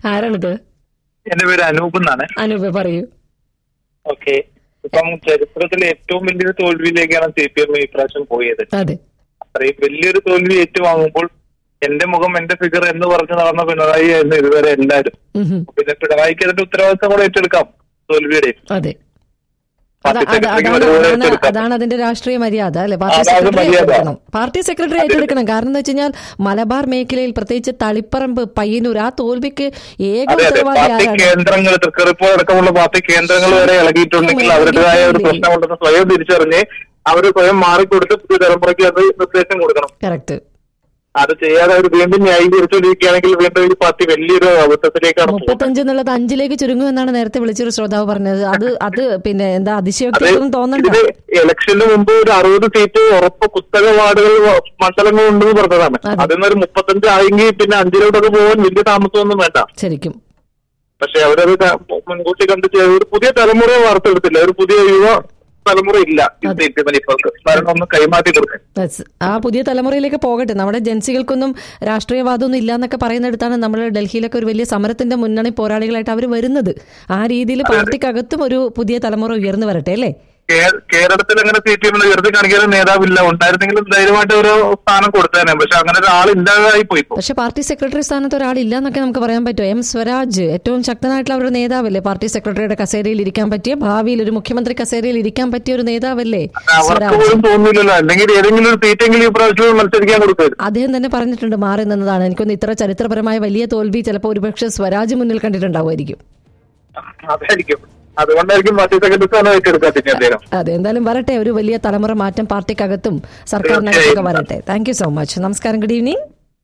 ആരാണിത് എന്റെ പേര് അനൂപ് എന്നാണ് അനൂപ് പറയൂ ഓക്കെ ഇപ്പം ചരിത്രത്തിലെ ഏറ്റവും വലിയൊരു തോൽവിയിലേക്കാണ് സി പി എം ഈ പ്രാവശ്യം പോയത് അതെ അത്രയും വലിയൊരു തോൽവി ഏറ്റുവാങ്ങുമ്പോൾ എന്റെ മുഖം എന്റെ ഫിഗർ എന്ന് പറഞ്ഞ് നടന്ന പിണറായി ആയിരുന്നു ഇതുവരെ എല്ലാവരും ഉം ഹും. പിന്നെ പിണറായിക്ക് അതിന്റെ ഉത്തരവാദിത്തം കൂടെ ഏറ്റെടുക്കാം തോൽവിയുടെ അതെ പാർട്ടി അത- അത- സെക്രട്ടറിക്ക് അതാണ് അതുപോലെ അതാണ് ഏറ്റെടുക്കാം അതാണ് അതിന്റെ രാഷ്ട്രീയ മര്യാദ അല്ലെ പാർട്ടി അതാണ് സെക്രട്ടറി മര്യാദ. ഏറ്റെടുക്കണം പാർട്ടി സെക്രട്ടറി ഏറ്റെടുക്കണം കാരണം എന്താ വെച്ച് കഴിഞ്ഞാൽ മലബാർ മേഖലയിൽ പ്രത്യേകിച്ച് തളിപ്പറമ്പ് പയ്യന്നൂർ ആ തോൽവിക്ക് ഏക അതെ അതെ ഉത്തരവാദി പാർട്ടി ആരാണ് കേന്ദ്രങ്ങൾ തൃക്കരിപ്പൂർ അടക്കമുള്ള പാർട്ടി കേന്ദ്രങ്ങൾ വരെ ഇളകിയിട്ടുണ്ടെങ്കിൽ അവരുടേതായ ഒരു പ്രശ്നമുണ്ടെന്ന് സ്വയം തിരിച്ചറിഞ്ഞ് അവർ സ്വയം മാറിക്കൊടുത്ത് പുതിയ തലമുറയ്ക്ക് അത് നിർദ്ദേശം കൊടുക്കണം കറക്റ്റ് അത് ചെയ്യാതെ അവർ വീണ്ടും ന്യായീകരിച്ചുകൊണ്ടിരിക്കുകയാണെങ്കിൽ വീണ്ടും ഈ പാർട്ടി വലിയൊരു അബദ്ധത്തിലേക്കാണ് പോകുന്നത് മുപ്പത്തഞ്ച് എന്നുള്ളത് അഞ്ചിലേക്ക് ചുരുങ്ങും എന്നാണ് നേരത്തെ വിളിച്ചൊരു ശ്രോതാവ് പറഞ്ഞത് അത് അത് പിന്നെ എന്താ അത് അതിശയോക്തിയൊന്നും തോന്നണ്ട ഇതിന് ഇലക്ഷന് മുമ്പ് ഒരു അറുപത് സീറ്റ് ഉറപ്പ് കുത്തക വാർഡുകൾ മണ്ഡലങ്ങൾ ഉണ്ടെന്ന് പറഞ്ഞതാണ് അതെ. അതിൽ നിന്ന് ഒരു മുപ്പത്തഞ്ച് ആയെങ്കിൽ പിന്നെ അഞ്ചിലോട്ടൊക്കെ പോകാൻ വലിയ താമസമൊന്നും വേണ്ട ശരിക്കും പക്ഷെ അവരത് ക- മുൻകൂട്ടി കണ്ട് ചെയ്ത ഒരു പുതിയ തലമുറയെ വാർത്തെടുത്തില്ല ഒരു പുതിയ യുവ തലമുറ ഇല്ല അതെ. ഇപ്പോൾ ഭരണം ഒന്ന് കൈമാറ്റി കൊടുക്കാൻ That's- ആ പുതിയ തലമുറയിലേക്ക് പോകട്ടെ നമ്മുടെ ജൻസികൾക്കൊന്നും രാഷ്ട്രീയവാദമൊന്നും ഇല്ല എന്നൊക്കെ പറയുന്നിടത്താണ് നമ്മൾ ഡൽഹിയിലൊക്കെ ഒരു വലിയ സമരത്തിന്റെ മുന്നണി പോരാളികളായിട്ട് അവർ വരുന്നത് ആ രീതിയിൽ പാർട്ടിക്കകത്തും ഒരു പുതിയ തലമുറ ഉയർന്നു വരട്ടെ അല്ലേ കേ- കേരളത്തിൽ അങ്ങനെ സി പി എമ്മിൽ ഉയർത്തി കാണിക്കാൻ നേതാവില്ല ഉണ്ടായിരുന്നെങ്കിലും ധൈര്യമായിട്ട് ഒരു സ്ഥാനം കൊടുത്തേനെ പക്ഷെ അങ്ങനെ ഒരാൾ ഇല്ലാതായി പോയി ഇപ്പൊ പക്ഷെ പാർട്ടി സെക്രട്ടറി സ്ഥാനത്ത് ഒരാളില്ല എന്നൊക്കെ നമുക്ക് പറയാൻ പറ്റും എം സ്വരാജ് ഏറ്റവും ശക്തനായിട്ടുള്ള അവരുടെ നേതാവല്ലേ പാർട്ടി സെക്രട്ടറിയുടെ കസേരയിൽ ഇരിക്കാൻ പറ്റിയ ഭാവിയിൽ ഒരു മുഖ്യമന്ത്രി കസേരയിൽ ഇരിക്കാൻ പറ്റിയ ഒരു നേതാവല്ലേ അവർക്ക് സ്വരാജ് പോലും തോന്നുന്നില്ലല്ലോ അല്ലെങ്കിൽ ഏതെങ്കിലും ഒരു സീറ്റെങ്കിലും ഈ പ്രാവശ്യം മത്സരിക്കാൻ കൊടുക്കരുത് അദ്ദേഹം തന്നെ പറഞ്ഞിട്ടുണ്ട് മാറി നിന്നതാണ് എനിക്കൊന്ന് ഇത്ര ചരിത്രപരമായ വലിയ തോൽവി ചിലപ്പോൾ ഒരുപക്ഷെ സ്വരാജ് മുന്നിൽ കണ്ടിട്ടുണ്ടാവുമായിരിക്കും അതായിരിക്കും അതുകൊണ്ടായിരിക്കും പാർട്ടി സെക്രട്ടറി സ്ഥാനം ഏറ്റെടുക്കാത്തില്ല അദ്ദേഹം അതെ എന്തായാലും വരട്ടെ ഒരു വലിയ തലമുറ മാറ്റം പാർട്ടിക്കകത്തും സർക്കാരിനകത്തൊക്കെ വരട്ടെ താങ്ക് യു സോ മച്ച് നമസ്കാരം ഗുഡ് ഈവനിങ്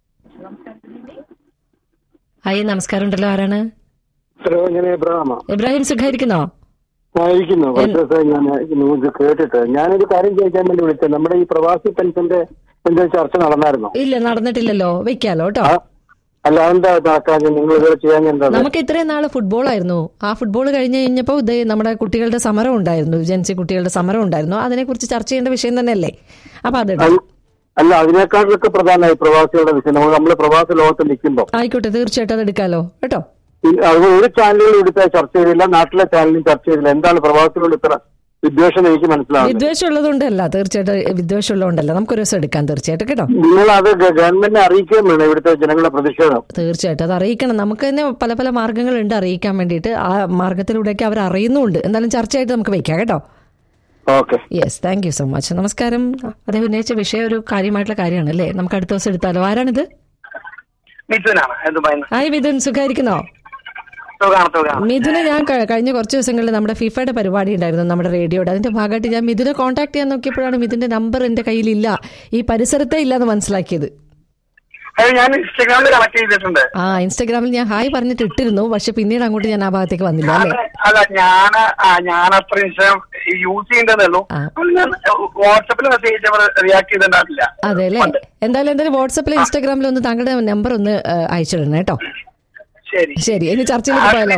ഹായ് നമസ്കാരം ഉണ്ടല്ലോ ആരാണ് ഹലോ ഞാൻ എബ്രഹാമാ ഇബ്രാഹിം സുഖായിരിക്കുന്നോ ആയിരിക്കുന്നു കുറച്ച് ദിവസം ഞാൻ ന്യൂസ് കേട്ടിട്ട് ഞാനൊരു കാര്യം ചോദിക്കാൻ വേണ്ടി വിളിച്ചത് നമ്മുടെ ഈ പ്രവാസി പെൻഷന്റെ എന്തോ ചർച്ച നടന്നായിരുന്നോ ഇല്ല നടന്നിട്ടില്ലല്ലോ വെക്കാലോ കേട്ടോ ആ അല്ല അതെന്താ നടക്കാൻ നിങ്ങൾ ഇതുവരെ ചെയ്യാൻ എന്താ നമുക്ക് ഇത്രയും നാള് ഫുട്ബോൾ ആയിരുന്നു ആ ഫുട്ബോൾ കഴിഞ്ഞ് കഴിഞ്ഞപ്പോൾ ഇത് നമ്മുടെ കുട്ടികളുടെ സമരം ഉണ്ടായിരുന്നു ജൻസി കുട്ടികളുടെ സമരം ഉണ്ടായിരുന്നു അതിനെക്കുറിച്ച് ചർച്ച ചെയ്യേണ്ട വിഷയം തന്നെയല്ലേ അപ്പൊ അതിടാം അല്ല- അല്ല അതിനേക്കാളൊക്കെ പ്രധാനമായി പ്രവാസികളുടെ വിഷയം നമ്മൾ നമ്മൾ പ്രവാസ ലോകത്ത് നിൽക്കുമ്പോൾ ആയിക്കോട്ടെ തീർച്ചയായിട്ടും അത് എടുക്കാലോ കേട്ടോ അത് ഒരു ചാനലുകൾ എടുത്താൽ ചർച്ച ചെയ്തില്ല നാട്ടിലെ ചാനലും ചർച്ച ചെയ്തില്ല എന്താണ് പ്രവാസികളോട് ഇത്ര വിദ്വേഷം എനിക്ക് മനസ്സിലാവുന്നത് വിദ്വേഷം ഉള്ളതുകൊണ്ടല്ല തീർച്ചയായിട്ടും വിദ്വേഷം ഉള്ളതുകൊണ്ടല്ല നമുക്കൊരു ദിവസം എടുക്കാം തീർച്ചയായിട്ടും കേട്ടോ നിങ്ങൾ അത് ഗ- ഗവൺമെന്റിനെ അറിയിക്കുകയും വേണം ഇവിടുത്തെ ജനങ്ങളുടെ പ്രതിഷേധം തീർച്ചയായിട്ടും അത് അറിയിക്കണം നമുക്ക് തന്നെ പല പല മാർഗ്ഗങ്ങളുണ്ട് അറിയിക്കാൻ വേണ്ടിയിട്ട് ആ മാർഗത്തിലൂടെയൊക്കെ അവർ അറിയുന്നുമുണ്ട് എന്തായാലും ചർച്ചയായിട്ട് നമുക്ക് വെക്കാം കേട്ടോ okay yes thank you so much നമസ്കാരം അദ്ദേഹം ഉന്നയിച്ച വിഷയം ഒരു കാര്യമായിട്ടുള്ള കാര്യമാണ് അല്ലേ നമുക്ക് അടുത്ത ദിവസം എടുത്താലോ ആരാണിത് മിഥുനാണ് എന്ത് പറയുന്നത് ഹായ് മിഥുൻ സുഖായിരിക്കുന്നോ സുഖാണ് സുഖാണ് മിഥുനെ ഞാൻ ക- കഴിഞ്ഞ കുറച്ച് ദിവസങ്ങളിൽ നമ്മുടെ ഫിഫയുടെ പരിപാടി ഉണ്ടായിരുന്നു നമ്മുടെ റേഡിയോയുടെ അതിന്റെ ഭാഗമായിട്ട് ഞാൻ മിഥുനെ കോൺടാക്ട് ചെയ്യാൻ നോക്കിയപ്പോഴാണ് മിഥുന്റെ നമ്പർ എന്റെ കയ്യിലില്ല ഈ പരിസരത്തെ ഇല്ല എന്ന് മനസ്സിലാക്കിയത് അത് ഞാൻ ഇൻസ്റ്റാഗ്രാമിൽ കണക്ട് ചെയ്തിട്ടുണ്ട് ആ ഇൻസ്റ്റാഗ്രാമിൽ ഞാൻ ഹായ് പറഞ്ഞിട്ട് ഇട്ടിരുന്നു പക്ഷെ പിന്നീട് അങ്ങോട്ട് ഞാൻ ആ ഭാഗത്തേക്ക് വന്നില്ല അല്ലേ അല്ല ഞാൻ ഞാൻ അത്ര ഇൻസ്റ്റാഗ്രാം യൂസ് ചെയ്യേണ്ടതേ ഉള്ളൂ ആ. അപ്പോൾ ഞാൻ വാട്സപ്പിൽ മെസ്സേജ് റിയാക്ട് ചെയ്തിട്ടുണ്ടാവില്ല അതെ അല്ലേ എന്തായാലും എന്തായാലും വാട്സപ്പിൽ ഇൻസ്റ്റാഗ്രാമിൽ ഒന്ന് താങ്കളുടെ നമ്പർ ഒന്ന് ആ, അയച്ചിടണം കേട്ടോ ശരി ശരി ഇനി ചർച്ചയിലേക്ക് പോയാലോ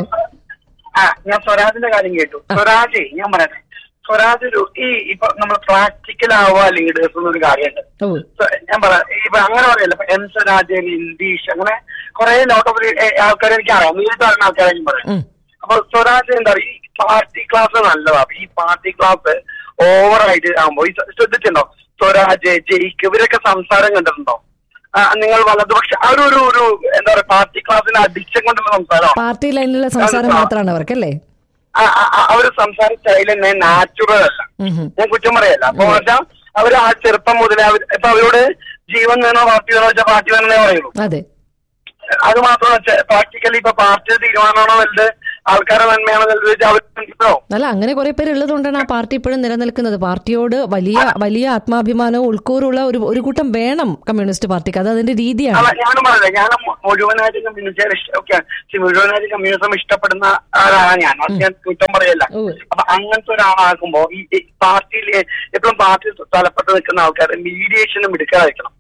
ആ ഞാൻ സ്വരാജിന്റെ കാര്യം കേട്ടു സ്വരാജ് ഞാൻ പറയട്ടെ സ്വരാജ് ഒരു ഈ ഇപ്പൊ നമ്മൾ പ്രാക്ടിക്കൽ ആവുക ലീഡേഴ്സ് എന്നൊരു കാര്യമുണ്ട് ഓ So, ഞാൻ പറയാം ഇപ്പൊ അങ്ങനെ പറയല്ല ഇപ്പൊ എം സ്വരാജൻ ഇൻഡീഷ് അങ്ങനെ കുറെ ലോട്ട് ഓഫ് ആൾക്കാരെ എനിക്ക് അറിയാം നേരിട്ട് അറിയുന്ന ആൾക്കാരെ ഞാൻ പറയാം ഉം. അപ്പൊ സ്വരാജ് എന്താ പറയുക ഈ പാർട്ടി ക്ലാസ് നല്ലതാ അപ്പൊ ഈ പാർട്ടി ക്ലാസ് ഓവറായിട്ട് ആകുമ്പോ ഈ ശ്രദ്ധിച്ചിട്ടുണ്ടോ സ്വരാജ് ജയിക്ക് ഇവരൊക്കെ സംസാരം കണ്ടിട്ടുണ്ടോ ആ, നിങ്ങൾ വലതുപക്ഷ ആ ഒരു ഒരു ഒരു എന്താ പറയാ പാർട്ടി ക്ലാസ്സിനെ അടിച്ചും കൊണ്ടുള്ള സംസാരം പാർട്ടി ലൈനിലുള്ള സംസാരം മാത്രമാണ് അവർക്കല്ലേ അവര് സംസാര സ്റ്റൈൽ തന്നെ നാച്ചുറൽ അല്ല ഉം ഉം. ഞാൻ കുറ്റം പറയല്ല അപ്പൊ വെച്ചാൽ അവര് ആ ചെറുപ്പം മുതലേ അവർ ഇപ്പൊ അവരോട് ജീവൻ വേണോ പാർട്ടി വേണോ വെച്ചാൽ പാർട്ടി വേണമെന്നേ പറയുള്ളൂ അതെ അത് മാത്രമല്ല പ്രാക്ടിക്കലി ഇപ്പൊ പാർട്ടിയുടെ തീരുമാനമാണോ വലുത് ആൾക്കാരുടെ നന്മയാണോ വലുത് വെച്ചാൽ അവർ ചിന്തിക്കണോ അല്ല അങ്ങനെ കുറെ പേര് ഉള്ളതുകൊണ്ടാണ് ആ പാർട്ടി ഇപ്പോഴും നിലനിൽക്കുന്നത് പാർട്ടിയോട് വലിയ വലിയ ആത്മാഭിമാനവും ഉൾക്കൂറുള്ള ഒരു ഒരു കൂട്ടം വേണം കമ്മ്യൂണിസ്റ്റ് പാർട്ടിക്ക് അത് അതിന്റെ രീതിയാണ് അല്ല ഞാനും പറയില്ല ഞാൻ മുഴുവനായിട്ട് കമ്മ്യൂണിസ്റ്റ് ഓക്കെ മുഴുവനായിട്ട് കമ്മ്യൂണിസം ഇഷ്ടപ്പെടുന്ന ആളാണ് ഞാൻ അത് ഞാൻ കുറ്റം പറയല്ല ഉവ്വ്. അപ്പൊ അങ്ങനത്തെ ഒരാളാകുമ്പോ ഈ ഈ പാർട്ടിയിൽ എപ്പോഴും പാർട്ടി തലപ്പെട്ട് നിൽക്കുന്ന ആൾക്കാർ മീഡിയേഷനും എടുക്കാതിരിക്കണം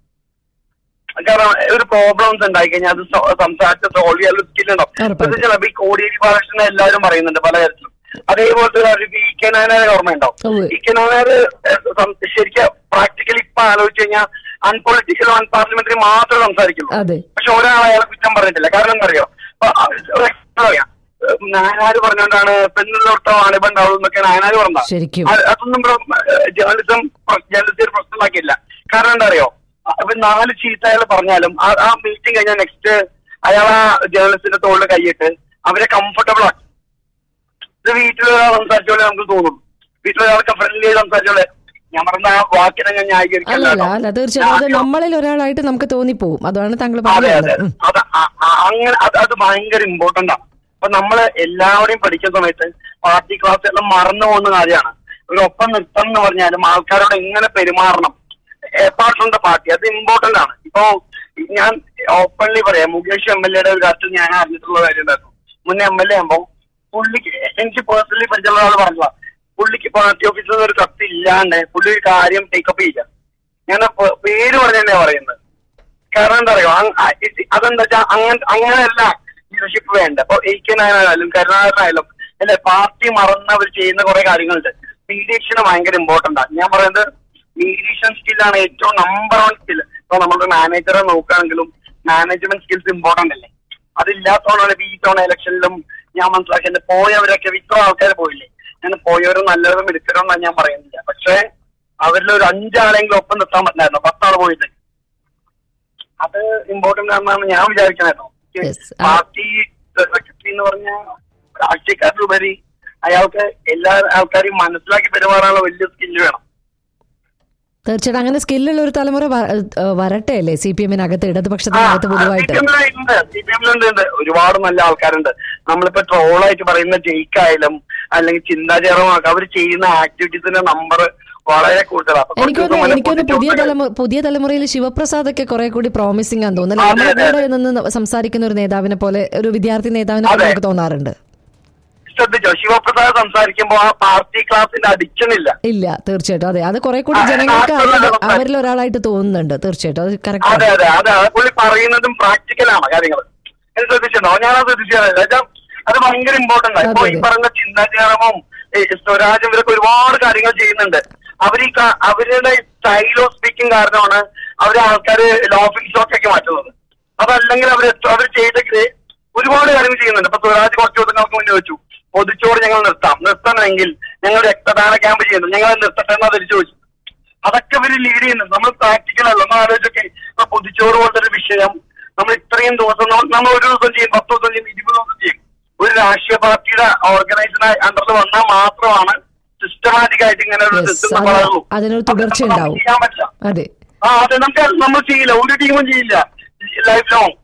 കാരണം ഒരു പ്രോബ്ലംസ് ഉണ്ടായി കഴിഞ്ഞാൽ അത് സോ- സംസാരിച്ച് സോൾവ് ചെയ്യാൻ സ്കിൽ ഉണ്ടാവും ഉറപ്പായിട്ടും. ചിലപ്പോ ഈ കോടിയേരി ബാലകൃഷ്ണനെ എല്ലാവരും പറയുന്നുണ്ട് പല കാര്യത്തിലും അതേപോലത്തെ ഒരു വി കെ നായനാരെ ഓർമ്മ ഉണ്ടാവും ഉവ്വ്. വി കെ നായനാര് ശരിക്കും പ്രാക്ടിക്കലി ഇപ്പൊ ആലോചിച്ച് കഴിഞ്ഞാൽ അൺപൊളിറ്റിക്കൽ അൺപാർലമെന്ററി മാത്രമേ സംസാരിക്കുള്ളൂ അതെ പക്ഷെ ഒരാൾ അയാളെ കുറ്റം പറഞ്ഞിട്ടില്ല കാരണം എന്താ അറിയോ പറയാം നായനാര് പറഞ്ഞുകൊണ്ടാണ് പെണ്ണുള്ളോർത്ത വാണിഭം ഉണ്ടാവും എന്നൊക്കെ നായനാര് പറഞ്ഞ ശരിക്കും. അതൊന്നും ജേർണലിസം ജേർണലിസ്റ്റ് ഒരു പ്രശ്നമാക്കിയില്ല കാരണം എന്താ അറിയോ അപ്പൊ നാല് ചീത്ത അയാൾ പറഞ്ഞാലും ആ- ആ മീറ്റിംഗ് കഴിഞ്ഞാൽ നെക്സ്റ്റ് അയാൾ ആ ജേർണലിസ്റ്റിന്റെ തോളിൽ കൈയിട്ട് അവരെ കംഫർട്ടബിൾ ആക്കി ഇത് വീട്ടിലൊരാൾ സംസാരിച്ചോളെ നമുക്ക് തോന്നും വീട്ടിലൊരാൾക്ക് ഫ്രണ്ട്ലി ആയി സംസാരിച്ചോളെ ഞാൻ പറഞ്ഞ ആ വാക്കിനെ ഞാൻ ന്യായീകരിക്കല്ല അല്ലല്ല കേട്ടോ. അല്ല തീർച്ചയായും അത് ഞാൻ- നമ്മളിൽ ഒരാളായിട്ട് നമുക്ക് തോന്നിപ്പോവും അതാണ് താങ്കൾ അതെ അതെ പറയുന്നത് ഉം. അത് അ- അ- അങ്ങനെ അത് അത് ഭയങ്കര ഇമ്പോർട്ടന്റ് ആണ് അപ്പൊ നമ്മള് എല്ലാവരെയും പഠിക്കുന്ന സമയത്ത് പാർട്ടി ക്ലാസ് എല്ലാം മറന്നു പോകുന്ന കാര്യമാണ് ഒരു ഒപ്പം നിർത്തണം എന്ന് പറഞ്ഞാലും ആൾക്കാരോട് എങ്ങനെ പെരുമാറണം അപ്പാർട്ട് ഫ്രം ദ പാർട്ടി അത് ഇമ്പോർട്ടന്റ് ആണ് ഇപ്പൊ ഞാൻ ഓപ്പൺലി പറയാം മുകേഷ് എം എൽ എയുടെ ഒരു കാര്യത്തിൽ ഞാൻ അറിഞ്ഞിട്ടുള്ള കാര്യം ഉണ്ടായിരുന്നു മുന്നേ എം എൽ എ ആകുമ്പോൾ പുള്ളിക്ക് എനിക്ക് പേഴ്സണലി പരിചയമുള്ള ആൾ പറഞ്ഞ പുള്ളിക്ക് പാർട്ടി ഓഫീസിൽ നിന്ന് ഒരു കത്ത് ഇല്ലാണ്ട് പുള്ളി ഒരു കാര്യം ടേക്കപ്പ് ചെയ്യില്ല ഞാൻ പേ- പേര് പറഞ്ഞ തന്നെയാ പറയുന്നത് കാരണം എന്താ പറയുക അതെന്താ വെച്ചാൽ അങ്ങനെ അങ്ങനെയല്ല ലീഡർഷിപ്പ് വേണ്ട ഇപ്പൊ എയ്ക്കനായാലും കരുണാകരനായാലും അല്ലെ പാർട്ടി മറന്നവർ ചെയ്യുന്ന കുറെ കാര്യങ്ങളുണ്ട് മീഡിയേഷൻ ഭയങ്കര ഇമ്പോർട്ടന്റ് ആണ് ഞാൻ പറയുന്നത് മീഡിയേഷൻ സ്കില്ലാണ് ഏറ്റവും നമ്പർ വൺ സ്കിൽ ഇപ്പൊ നമ്മുടെ മാനേജറെ നോക്കുകയാണെങ്കിലും മാനേജ്മെന്റ് സ്കിൽസ് ഇമ്പോർട്ടന്റ് അല്ലേ അതില്ലാത്തതുകൊണ്ടാണ് ഈ തവണ ഇലക്ഷനിലും ഞാൻ മനസ്സിലാക്കിയത് പോയവരൊക്കെ ഇത്ര ആൾക്കാർ പോയില്ലേ ഞാൻ പോയവരും നല്ലവരും എടുക്കണമെന്നാണ് ഞാൻ പറയുന്നില്ല പക്ഷേ അവരിൽ ഒരു അഞ്ചാളെങ്കിലും ഒപ്പം നിർത്താൻ പറ്റില്ലായിരുന്നു പത്താൾ പോയിട്ട് അത് ഇമ്പോർട്ടന്റ് ആണെന്നാണ് ഞാൻ വിചാരിക്കുന്നത് കേട്ടോ Yes. പാർട്ടി സെക്രട്ടറി എന്ന് പറഞ്ഞ രാഷ്ട്രീയക്കാരിലുപരി അയാൾക്ക് എല്ലാ ആൾക്കാരെയും മനസ്സിലാക്കി പെരുമാറാനുള്ള വലിയ സ്കില്ല് വേണം തീർച്ചയായിട്ടും അങ്ങനെ സ്കില്ലുള്ള ഒരു തലമുറ വ- ഏഹ് വരട്ടെ അല്ലേ സി പി എമ്മിനകത്ത് ആ, ഇടതുപക്ഷത്തിനകത്ത് പൊതുവായിട്ട് CPM ലുണ്ട് സി പി എമ്മിലുണ്ട് ഉണ്ട് ഒരുപാട് നല്ല ആൾക്കാരുണ്ട് നമ്മളിപ്പോ ട്രോളായിട്ട് പറയുന്ന ജയിക്കായാലും അല്ലെങ്കിൽ ചിന്താചേരമാക്കുക അവർ ചെയ്യുന്ന ആക്ടിവിറ്റീസിന്റെ നമ്പർ വളരെ കൂടുതലാണ് അപ്പൊ കുറച്ച് എനിക്കൊന്ന് ദിവസം മുന്നേ എനിക്കൊന്ന് പുതിയ പൊട്ടിച്ചോട്ട് തലമുറ പുതിയ തലമുറയിൽ ശിവപ്രസാദ് ഒക്കെ കുറെ കൂടി പ്രോമിസിംഗ് ആണെന്ന് തോന്നുന്നു അതെ, നമ്മുടെ അതെ, കൂടെ നിന്ന് സംസാരിക്കുന്ന ഒരു നേതാവിനെ പോലെ ഒരു വിദ്യാർത്ഥി നേതാവിനെ പോലെ അതെ. നമുക്ക് തോന്നാറുണ്ട് ശ്രദ്ധിച്ചോ ശിവപ്രസാദ് സംസാരിക്കുമ്പോ ആ പാർട്ടി ക്ലാസിന്റെ അഡിക്ഷൻ ഇല്ല ഇല്ല തീർച്ചയായിട്ടും അതെ അത് കുറെ കൂടി ആ, ജനങ്ങൾക്ക് ആ, അവരിൽ ആ, അവരിൽ ഒരാളായിട്ട് തോന്നുന്നുണ്ട് തീർച്ചയായിട്ടും അത് അതെ കറക്റ്റ് അതെ അതെ അത് പുള്ളി പറയുന്നതും പ്രാക്ടിക്കലാണ് കാര്യങ്ങൾ എന്ന് ശ്രദ്ധിച്ചിട്ടുണ്ടോ ഞാനത് ശ്രദ്ധിച്ചത് അത് ഭയങ്കര ഇമ്പോർട്ടന്റ് ആണ് ഇപ്പൊ ഈ അതെ, അതെ. പറഞ്ഞ ചിന്താചേരവും സ്വരാജും ഇവരൊക്കെ ഒരുപാട് കാര്യങ്ങൾ ചെയ്യുന്നുണ്ട് അവർ ഈ കാ- അവരുടെ സ്റ്റൈൽ ഓഫ് സ്പീക്കിംഗ് കാരണമാണ് അവരെ ആൾക്കാര് ലോഫിംഗ് സ്റ്റോക്ക് ഒക്കെ മാറ്റുന്നത് അതല്ലെങ്കിൽ അവർ അവർ ചെയ്തൊക്കെ ഒരുപാട് കാര്യങ്ങൾ ചെയ്യുന്നുണ്ട് ഇപ്പൊ സ്വരാജ് കുറച്ച് ദിവസങ്ങൾക്ക് മുന്നേ വെച്ചു പൊതിച്ചോറ് ഞങ്ങൾ നിർത്താം നിർത്തണമെങ്കിൽ ഞങ്ങൾ രക്തദാന ക്യാമ്പ് ചെയ്യുന്നു ഞങ്ങൾ അത് നിർത്തട്ടെ എന്നാ തിരിച്ചു ചോദിച്ചു അതൊക്കെ ഇവര് ലീഡ് ചെയ്യുന്നുണ്ട് നമ്മൾ പ്രാക്ടിക്കൽ അല്ല നമ്മൾ ആലോചിച്ചൊക്കെ ഇപ്പൊ പൊതിച്ചോറ് പോലത്തെ ഒരു വിഷയം നമ്മൾ ഇത്രയും ദിവസം നമ്മൾ- നമ്മൾ ഒരു ദിവസം ചെയ്യും പത്ത് ദിവസം ചെയ്യും ഇരുപത് ദിവസം ചെയ്യും ഒരു രാഷ്ട്രീയ പാർട്ടിയുടെ ഓർഗനൈസേഷൻ അണ്ടറിൽ വന്നാൽ മാത്രമാണ് സിസ്റ്റമാറ്റിക് ആയിട്ട് ഇങ്ങനെ ഒരു Yes, സിസ്റ്റം അത് വളരുള്ളൂ അതിനൊരു അപ്പൊ തുടർച്ച നമുക്ക് ഉണ്ടാവും. ചെയ്യാൻ പറ്റില്ല അതെ ആ അതെ നമുക്ക് നമ്മൾ ചെയ്യില്ല ഒരു ടീമും ചെയ്യില്ല ലൈഫ് ലോങ്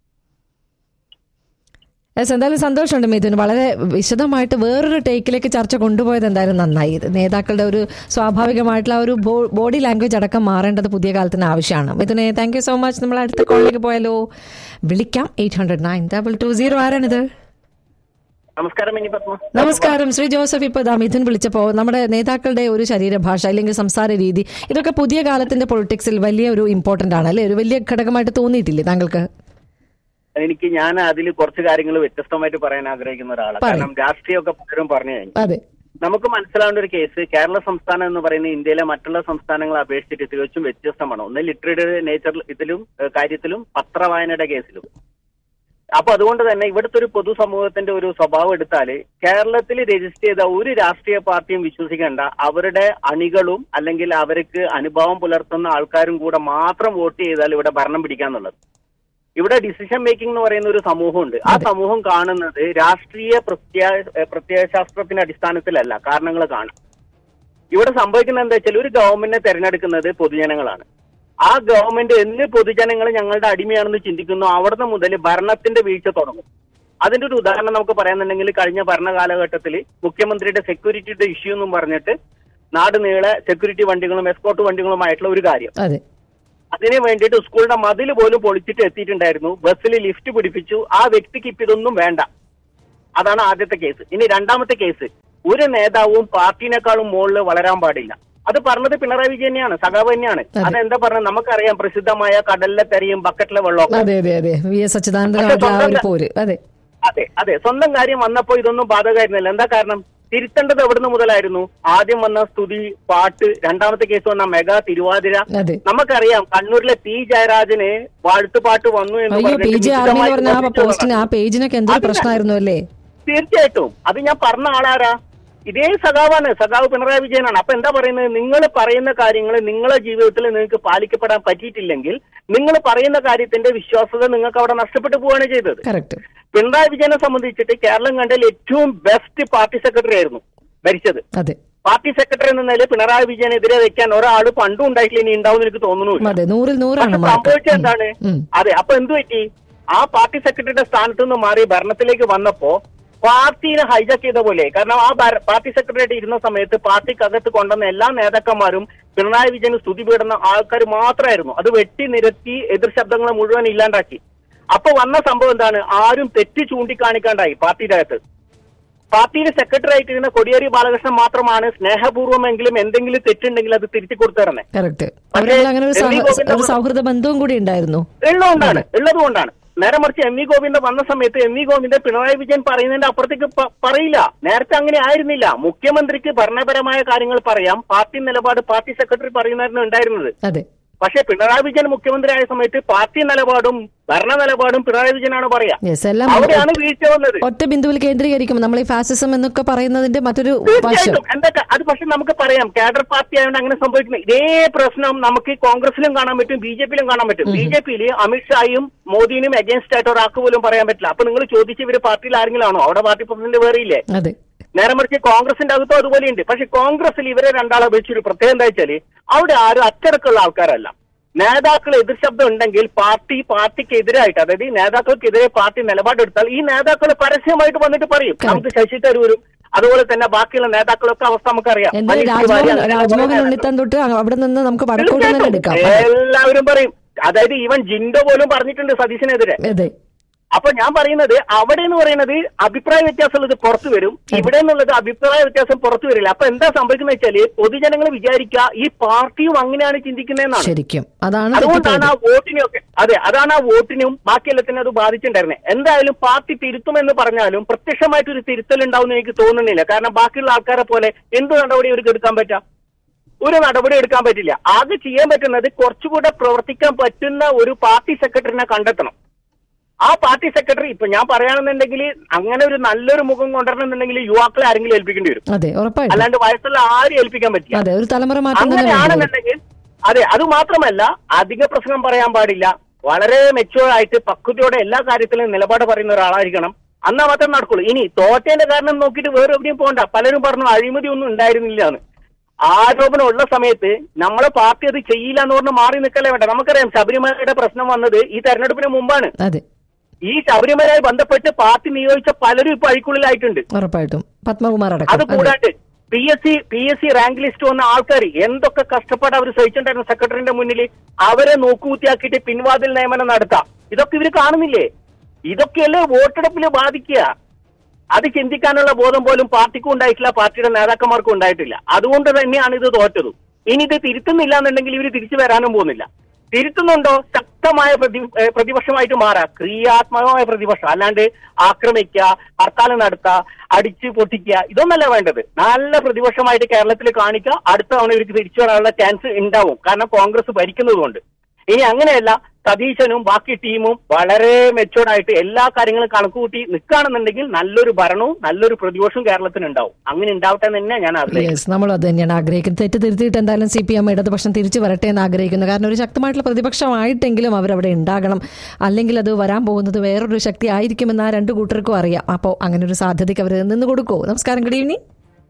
യെസ് എന്തായാലും സന്തോഷമുണ്ട് മിഥുൻ വളരെ വിശദമായിട്ട് വേറൊരു ടേക്കിലേക്ക് ചർച്ച കൊണ്ടുപോയത് എന്തായാലും നന്നായി ഇത് നേതാക്കളുടെ ഒരു സ്വാഭാവികമായിട്ടുള്ള ആ ഒരു ബോഡി ലാംഗ്വേജ് അടക്കം മാറേണ്ടത് പുതിയ കാലത്തിന് ആവശ്യമാണ് മിഥുനെ താങ്ക് യു സോ മച്ച് നമ്മൾ അടുത്ത കോളിലേക്ക് പോയാലോ വിളിക്കാം eight hundred nine double two zero ആരാണിത് നമസ്കാരം മിനി പത്മ നമസ്കാരം ശ്രീ ജോസഫ് ഇപ്പോൾ ദാ മിഥുൻ വിളിച്ചപ്പോൾ നമ്മുടെ നേതാക്കളുടെ ഒരു ശരീരഭാഷ അല്ലെങ്കിൽ സംസാര രീതി ഇതൊക്കെ പുതിയ കാലത്തിന്റെ പൊളിറ്റിക്സിൽ വലിയ ഒരു ഇമ്പോർട്ടന്റ് ആണ് അല്ലേ ഒരു വലിയ ഘടകമായിട്ട് തോന്നിയിട്ടില്ലേ താങ്കൾക്ക് എനിക്ക് ഞാൻ അതിൽ കുറച്ച് കാര്യങ്ങൾ വ്യത്യസ്തമായിട്ട് പറയാൻ ആഗ്രഹിക്കുന്ന ഒരാളാണ് പറയ്. കാരണം രാഷ്ട്രീയമൊക്കെ പലരും പറഞ്ഞു കഴിഞ്ഞു അതെ നമുക്ക് മനസ്സിലാവേണ്ട ഒരു കേസ് കേരള സംസ്ഥാനം എന്ന് പറയുന്നത് ഇന്ത്യയിലെ മറ്റുള്ള സംസ്ഥാനങ്ങളെ അപേക്ഷിച്ചിട്ട് തികച്ചും വ്യത്യസ്തമാണ് ഒന്ന് ലിറ്ററേച്ചർ നേച്ചർ ഇതിലും ഏഹ്, കാര്യത്തിലും പത്രവായനയുടെ കേസിലും അപ്പൊ അതുകൊണ്ട് തന്നെ ഇവിടുത്തെ ഒരു പൊതുസമൂഹത്തിന്റെ ഒരു സ്വഭാവം എടുത്താൽ കേരളത്തിൽ രജിസ്റ്റർ ചെയ്ത ഒരു രാഷ്ട്രീയ പാർട്ടിയും വിശ്വസിക്കേണ്ട അവരുടെ അണികളും അല്ലെങ്കിൽ അവർക്ക് അനുഭവം പുലർത്തുന്ന ആൾക്കാരും കൂടെ മാത്രം വോട്ട് ചെയ്താൽ ഇവിടെ ഭരണം പിടിക്കാന്നുള്ളത് ഇവിടെ ഡിസിഷൻ മേക്കിംഗ് എന്ന് പറയുന്ന ഒരു സമൂഹമുണ്ട് ആ സമൂഹം കാണുന്നത് രാഷ്ട്രീയ പ്രത്യാ ഏഹ് പ്രത്യയശാസ്ത്രത്തിന്റെ അടിസ്ഥാനത്തിലല്ല കാരണങ്ങൾ കാണും ഇവിടെ സംഭവിക്കുന്നത് എന്താ വെച്ചാൽ ഒരു ഗവൺമെന്റിനെ തെരഞ്ഞെടുക്കുന്നത് പൊതുജനങ്ങളാണ് ആ ഗവൺമെന്റ് എന്ന് പൊതുജനങ്ങൾ ഞങ്ങളുടെ അടിമയാണെന്ന് ചിന്തിക്കുന്നു അവിടുന്ന് മുതൽ ഭരണത്തിന്റെ വീഴ്ച തുടങ്ങും അതിന്റെ ഒരു ഉദാഹരണം നമുക്ക് പറയാന്നുണ്ടെങ്കിൽ കഴിഞ്ഞ ഭരണകാലഘട്ടത്തിൽ മുഖ്യമന്ത്രിയുടെ സെക്യൂരിറ്റിയുടെ ഇഷ്യൂ എന്നും പറഞ്ഞിട്ട് നാട് നീളെ സെക്യൂരിറ്റി വണ്ടികളും എസ്കോർട്ട് വണ്ടികളുമായിട്ടുള്ള ഒരു കാര്യം അതെ അതിന് വേണ്ടിയിട്ട് സ്കൂളിന്റെ മതിൽ പോലും പൊളിച്ചിട്ട് എത്തിയിട്ടുണ്ടായിരുന്നു ബസ്സിൽ ലിഫ്റ്റ് പിടിപ്പിച്ചു ആ വ്യക്തിക്ക് ഇപ്പൊ ഇതൊന്നും വേണ്ട അതാണ് ആദ്യത്തെ കേസ് ഇനി രണ്ടാമത്തെ കേസ് ഒരു നേതാവും പാർട്ടിനേക്കാളും മുകളിൽ വളരാൻ പാടില്ല അത് പറഞ്ഞത് പിണറായി വിജയൻ തന്നെയാണ് സഖാവ് തന്നെയാണ് അതെന്താ പറഞ്ഞത് നമുക്കറിയാം പ്രസിദ്ധമായ കടലിലെ തെരയും ബക്കറ്റിലെ വെള്ളമൊക്കെ അതെ അതെ അതെ വി എസ് അച്യുതാനന്ദനായിട്ടുള്ള ആ ഒരു പോര് അതെ അതെ അതെ സ്വന്തം കാര്യം വന്നപ്പോ ഇതൊന്നും ബാധകമായിരുന്നില്ല എന്താ കാരണം തിരുത്തേണ്ടത് എവിടുന്ന് മുതലായിരുന്നു ആദ്യം വന്ന സ്തുതി പാട്ട് രണ്ടാമത്തെ കേസ് വന്ന മെഗാ തിരുവാതിര അതെ നമുക്കറിയാം കണ്ണൂരിലെ പി ജയരാജന് വാഴ്ത്തുപാട്ട് വന്നു എന്ന് അയ്യോ പി പറഞ്ഞിട്ട് ജെ ആർമി എന്ന് വിശദമായി പറഞ്ഞ ആ വിമർശിച്ചു പോസ്റ്റിന് ആ പേജിനൊക്കെ എന്തൊരു അതിന് പ്രശ്നമായിരുന്നു അല്ലേ തീർച്ചയായിട്ടും അത് ഞാൻ പറഞ്ഞ ആളാരാ ഇതേ സഖാവാണ് സഖാവ് പിണറായി വിജയനാണ് അപ്പൊ എന്താ പറയുന്നത് നിങ്ങൾ പറയുന്ന കാര്യങ്ങൾ നിങ്ങളെ ജീവിതത്തിൽ നിങ്ങൾക്ക് പാലിക്കപ്പെടാൻ പറ്റിയിട്ടില്ലെങ്കിൽ നിങ്ങൾ പറയുന്ന കാര്യത്തിന്റെ വിശ്വാസത നിങ്ങൾക്ക് അവിടെ നഷ്ടപ്പെട്ടു പോവുകയാണ് ചെയ്തത് കറക്റ്റ് പിണറായി വിജയനെ സംബന്ധിച്ചിട്ട് കേരളം കണ്ടതിൽ ഏറ്റവും ബെസ്റ്റ് പാർട്ടി സെക്രട്ടറി ആയിരുന്നു ഭരിച്ചത് അതെ പാർട്ടി സെക്രട്ടറി എന്ന നിലയിൽ പിണറായി വിജയനെതിരെ വെക്കാൻ ഒരാൾ പണ്ടും ഉണ്ടായിട്ടില്ല ഇനി ഉണ്ടാവും എനിക്ക് തോന്നുന്നു അതെ നൂറിൽ നൂറാണ് പക്ഷെ മാർക്ക് സംഭവിച്ചത് എന്താണ് ഉം. അതെ അപ്പൊ എന്ത് പറ്റി ആ പാർട്ടി സെക്രട്ടറിയുടെ സ്ഥാനത്ത് നിന്ന് മാറി ഭരണത്തിലേക്ക് വന്നപ്പോ പാർട്ടിനെ ഹൈജാക്ക് ചെയ്ത പോലെ കാരണം ആ ഭര- പാർട്ടി സെക്രട്ടറിയായിട്ട് ഇരുന്ന സമയത്ത് പാർട്ടിക്കകത്ത് കൊണ്ടുവന്ന എല്ലാ നേതാക്കന്മാരും പിണറായി വിജയന് സ്തുതി പീടുന്ന ആൾക്കാർ മാത്രമായിരുന്നു അത് വെട്ടി നിരത്തി എതിർ ശബ്ദങ്ങളെ മുഴുവൻ ഇല്ലാണ്ടാക്കി അപ്പൊ വന്ന സംഭവം എന്താണ് ആരും തെറ്റ് ചൂണ്ടിക്കാണിക്കാണ്ടായി പാർട്ടിയുടെ അകത്ത് പാർട്ടിയുടെ സെക്രട്ടറി ആയിട്ടിരുന്ന കൊടിയേരി ബാലകൃഷ്ണൻ മാത്രമാണ് സ്നേഹപൂർവ്വമെങ്കിലും എന്തെങ്കിലും തെറ്റുണ്ടെങ്കിൽ അത് തിരുത്തി കൊടുത്തു തരണേ കറക്റ്റ് പക്ഷേ അവരുടെ അങ്ങനെ ഒരു എം വി സഹ- ഗോവിന്ദ ഒരു സൗഹൃദ ബന്ധവും കൂടി ഉണ്ടായിരുന്നു ഉള്ളതുകൊണ്ടാണ് ഉള്ളത് കൊണ്ടാണ് നേരെ മറിച്ച് എം വി ഗോവിന്ദ വന്ന സമയത്ത് എം വി ഗോവിന്ദ പിണറായി വിജയൻ പറയുന്നതിന്റെ അപ്പുറത്തേക്ക് പ- പറയില്ല നേരത്തെ അങ്ങനെ ആയിരുന്നില്ല മുഖ്യമന്ത്രിക്ക് ഭരണപരമായ കാര്യങ്ങൾ പറയാം പാർട്ടി നിലപാട് പാർട്ടി സെക്രട്ടറി പറയുന്നതായിരുന്നു ഉണ്ടായിരുന്നത് അതെ പക്ഷേ പിണറായി വിജയൻ മുഖ്യമന്ത്രി ആയ സമയത്ത് പാർട്ടി നിലപാടും ഭരണ നിലപാടും പിണറായി വിജയനാണ് പറയാ യെസ് എല്ലാം അവിടെയാണ് വീഴ്ച വന്നത് ഒറ്റ ബിന്ദുവിൽ കേന്ദ്രീകരിക്കും നമ്മൾ ഈ ഫാസിസം എന്നൊക്കെ പറയുന്നതിന്റെ മറ്റൊരു വശം തീർച്ചയായിട്ടും എന്തൊക്കെ അത് പക്ഷെ നമുക്ക് പറയാം കാഡർ പാർട്ടി ആയതുകൊണ്ട് അങ്ങനെ സംഭവിക്കുന്നത് ഇതേ പ്രശ്നം നമുക്ക് കോൺഗ്രസിലും കാണാൻ പറ്റും ബി ജെ പിയിലും കാണാൻ പറ്റും ബി ജെ പിയിൽ അമിത്ഷായും മോദിനും അഗേൻസ്റ്റ് ആയിട്ട് ഒരാൾക്ക് പോലും പറയാൻ പറ്റില്ല അപ്പൊ നിങ്ങൾ ചോദിച്ച ഇവര് പാർട്ടിയിൽ ആരെങ്കിലും ആണോ അവിടെ പാർട്ടി പ്രസിഡന്റ് വേറെ ഇല്ലേ അതെ നേരെ മറിച്ച് കോൺഗ്രസിന്റെ അകത്തും അതുപോലെയുണ്ട് പക്ഷെ കോൺഗ്രസിൽ ഇവരെ രണ്ടാളെ വെച്ചൊരു പ്രത്യേകത എന്താ വെച്ചാല് അവിടെ ആരും അച്ചടക്കമുള്ള ആൾക്കാരല്ല നേതാക്കൾ എതിർ ശബ്ദം ഉണ്ടെങ്കിൽ പാർട്ടി പാർട്ടിക്ക് എതിരായിട്ട് അതായത് ഈ നേതാക്കൾക്കെതിരെ പാർട്ടി നിലപാടെടുത്താൽ ഈ നേതാക്കൾ പരസ്യമായിട്ട് വന്നിട്ട് പറയും നമുക്ക് ശശി തരൂരും അതുപോലെ തന്നെ ബാക്കിയുള്ള നേതാക്കളൊക്കെ അവസ്ഥ നമുക്കറിയാം എന്തായാലും മനീഷ് രാജ്മോഹൻ തിവാരി അങ്ങനെ രാജ്മോഹൻ കുറേ ഉണ്ണിത്താൻ തൊട്ട് അവിടെ നിന്ന് നമുക്ക് വടക്കോട്ട് തന്നെ എടുക്കാം തീർച്ചയായിട്ടും. എല്ലാവരും പറയും അതായത് ഈവൻ ജിൻഡോ പോലും പറഞ്ഞിട്ടുണ്ട് സതീശനെതിരെ അതെ അപ്പൊ ഞാൻ പറയുന്നത് അവിടെ എന്ന് പറയുന്നത് അഭിപ്രായ വ്യത്യാസമുള്ളത് പുറത്തു വരും ഇവിടെ എന്നുള്ളത് അഭിപ്രായ വ്യത്യാസം പുറത്തു വരില്ല അപ്പൊ എന്താ സംഭവിക്കുന്നത് വെച്ചാല് പൊതുജനങ്ങൾ വിചാരിക്കുക ഈ പാർട്ടിയും അങ്ങനെയാണ് ചിന്തിക്കുന്നതെന്നാണ് ശരിക്കും അതാണ് അതുകൊണ്ടാണ് ആ തെറ്റിപ്പോയത് വോട്ടിനെയൊക്കെ അതെ അതാണ് ആ വോട്ടിനും ബാക്കി എല്ലാത്തിനും അത് ബാധിച്ചിട്ടുണ്ടായിരുന്നത് എന്തായാലും പാർട്ടി തിരുത്തുമെന്ന് പറഞ്ഞാലും പ്രത്യക്ഷമായിട്ട് ഒരു തിരുത്തൽ ഉണ്ടാവും എനിക്ക് തോന്നുന്നില്ല കാരണം ബാക്കിയുള്ള ആൾക്കാരെ പോലെ എന്ത് നടപടി അവർക്ക് എടുക്കാൻ പറ്റാം ഒരു നടപടി എടുക്കാൻ പറ്റില്ല ആകെ ചെയ്യാൻ പറ്റുന്നത് കുറച്ചുകൂടെ പ്രവർത്തിക്കാൻ പറ്റുന്ന ഒരു പാർട്ടി സെക്രട്ടറിനെ കണ്ടെത്തണം ആ പാർട്ടി സെക്രട്ടറി ഇപ്പൊ ഞാൻ പറയുകയാണെന്നുണ്ടെങ്കിൽ അങ്ങനെ ഒരു നല്ലൊരു മുഖം കൊണ്ടുവരണമെന്നുണ്ടെങ്കിൽ യുവാക്കളെ ആരെങ്കിലും ഏൽപ്പിക്കേണ്ടി വരും അതെ ഉറപ്പായിട്ടും അല്ലാണ്ട് വയസ്സുള്ള ആരും ഏൽപ്പിക്കാൻ പറ്റില്ല അതെ ഒരു തലമുറ മാറ്റം തന്നെ വേണ്ടി വരും. അങ്ങനെയാണെന്നുണ്ടെങ്കിൽ അതെ അത് മാത്രമല്ല അധിക പ്രസംഗം പറയാൻ പാടില്ല വളരെ മെച്ചുവർ ആയിട്ട് പക്വതയോടെ എല്ലാ കാര്യത്തിലും നിലപാട് പറയുന്ന ഒരാളായിരിക്കണം അന്നാ മാത്രം നടക്കുള്ളൂ ഇനി തോറ്റേന്റെ കാരണം നോക്കിയിട്ട് വേറെ എവിടെയും പോകണ്ട പലരും പറഞ്ഞു അഴിമതി ഒന്നും ഉണ്ടായിരുന്നില്ല എന്ന് ആരോപണം ഉള്ള സമയത്ത് നമ്മളെ പാർട്ടി അത് ചെയ്യില്ല എന്ന് പറഞ്ഞ് മാറി നിൽക്കലേ വേണ്ട നമുക്കറിയാം ശബരിമലയുടെ പ്രശ്നം വന്നത് ഈ തെരഞ്ഞെടുപ്പിന് മുമ്പാണ് അതെ ഈ ശബരിമലയുമായി ബന്ധപ്പെട്ട് പാർട്ടി നിയോഗിച്ച പലരും ഇപ്പൊ അഴിക്കുള്ളിലായിട്ടുണ്ട് ഉറപ്പായിട്ടും പത്മകുമാർ അത് അടക്കം അതെ കൂടാണ്ട് P S C P S C rank list വന്ന ആൾക്കാർ എന്തൊക്കെ കഷ്ടപ്പാട് അവർ സഹിച്ചിട്ടുണ്ടായിരുന്നു സെക്രട്ടറിന്റെ മുന്നിൽ അവരെ നോക്കുകുത്തിയാക്കിയിട്ട് പിൻവാതിൽ നിയമനം നടത്താം ഇതൊക്കെ ഇവർ കാണുന്നില്ലേ ഇതൊക്കെയല്ലേ വോട്ടെടുപ്പിൽ ബാധിക്കുക അത് ചിന്തിക്കാനുള്ള ബോധം പോലും പാർട്ടിക്കും ഉണ്ടായിട്ടില്ല പാർട്ടിയുടെ നേതാക്കന്മാർക്കും ഉണ്ടായിട്ടില്ല അതുകൊണ്ട് തന്നെയാണ് ഇത് തോറ്റത് ഇനി ഇത് തിരുത്തുന്നില്ല എന്നുണ്ടെങ്കിൽ ഇവർ തിരിച്ചു വരാനും പോകുന്നില്ല തിരുത്തുന്നുണ്ടോ ശക്തമായ പ്രതി ഏഹ് പ്രതിപക്ഷമായിട്ട് മാറാ ക്രിയാത്മകമായ പ്രതിപക്ഷം അല്ലാണ്ട് ആക്രമിക്കുക ഹർത്താൽ നടത്തുക അടിച്ച് പൊട്ടിക്കുക ഇതൊന്നല്ല വേണ്ടത് നല്ല പ്രതിപക്ഷമായിട്ട് കേരളത്തിൽ കാണിക്കുക അടുത്ത തവണ ഇവർക്ക് തിരിച്ചു വരാനുള്ള ചാൻസ് ഉണ്ടാവും കാരണം കോൺഗ്രസ് ഭരിക്കുന്നത് കൊണ്ട് ഇനി അങ്ങനെയല്ല സതീശനും ബാക്കി ടീമും വളരെ മെച്ചോർഡ് ആയിട്ട് എല്ലാ കാര്യങ്ങളും കണക്കുകൂട്ടി നിൽക്കുകയാണെന്നുണ്ടെങ്കിൽ നല്ലൊരു ഭരണവും നല്ലൊരു പ്രതിപക്ഷവും കേരളത്തിന് ഉണ്ടാവും അങ്ങനെ ഉണ്ടാവട്ടെ എന്ന് തന്നെ ഞാൻ ആഗ്രഹിക്കുന്നു യെസ് നമ്മൾ അത് തന്നെയാണ് ആഗ്രഹിക്കുന്നത് തെറ്റ് തിരുത്തിയിട്ട് എന്തായാലും സി പി എം ഇടതുപക്ഷം തിരിച്ചു വരട്ടെ എന്ന് ആഗ്രഹിക്കുന്നു കാരണം ഒരു ശക്തമായിട്ടുള്ള പ്രതിപക്ഷമായിട്ടെങ്കിലും അവരവിടെ ഉണ്ടാകണം അല്ലെങ്കിൽ അത് വരാൻ പോകുന്നത് വേറൊരു ശക്തി ആയിരിക്കുമെന്ന് ആ രണ്ട് കൂട്ടർക്കും അറിയാം അപ്പോൾ അങ്ങനെ ഒരു സാധ്യതയ്ക്ക് അവർ നിന്ന് കൊടുക്കുമോ നമസ്കാരം good evening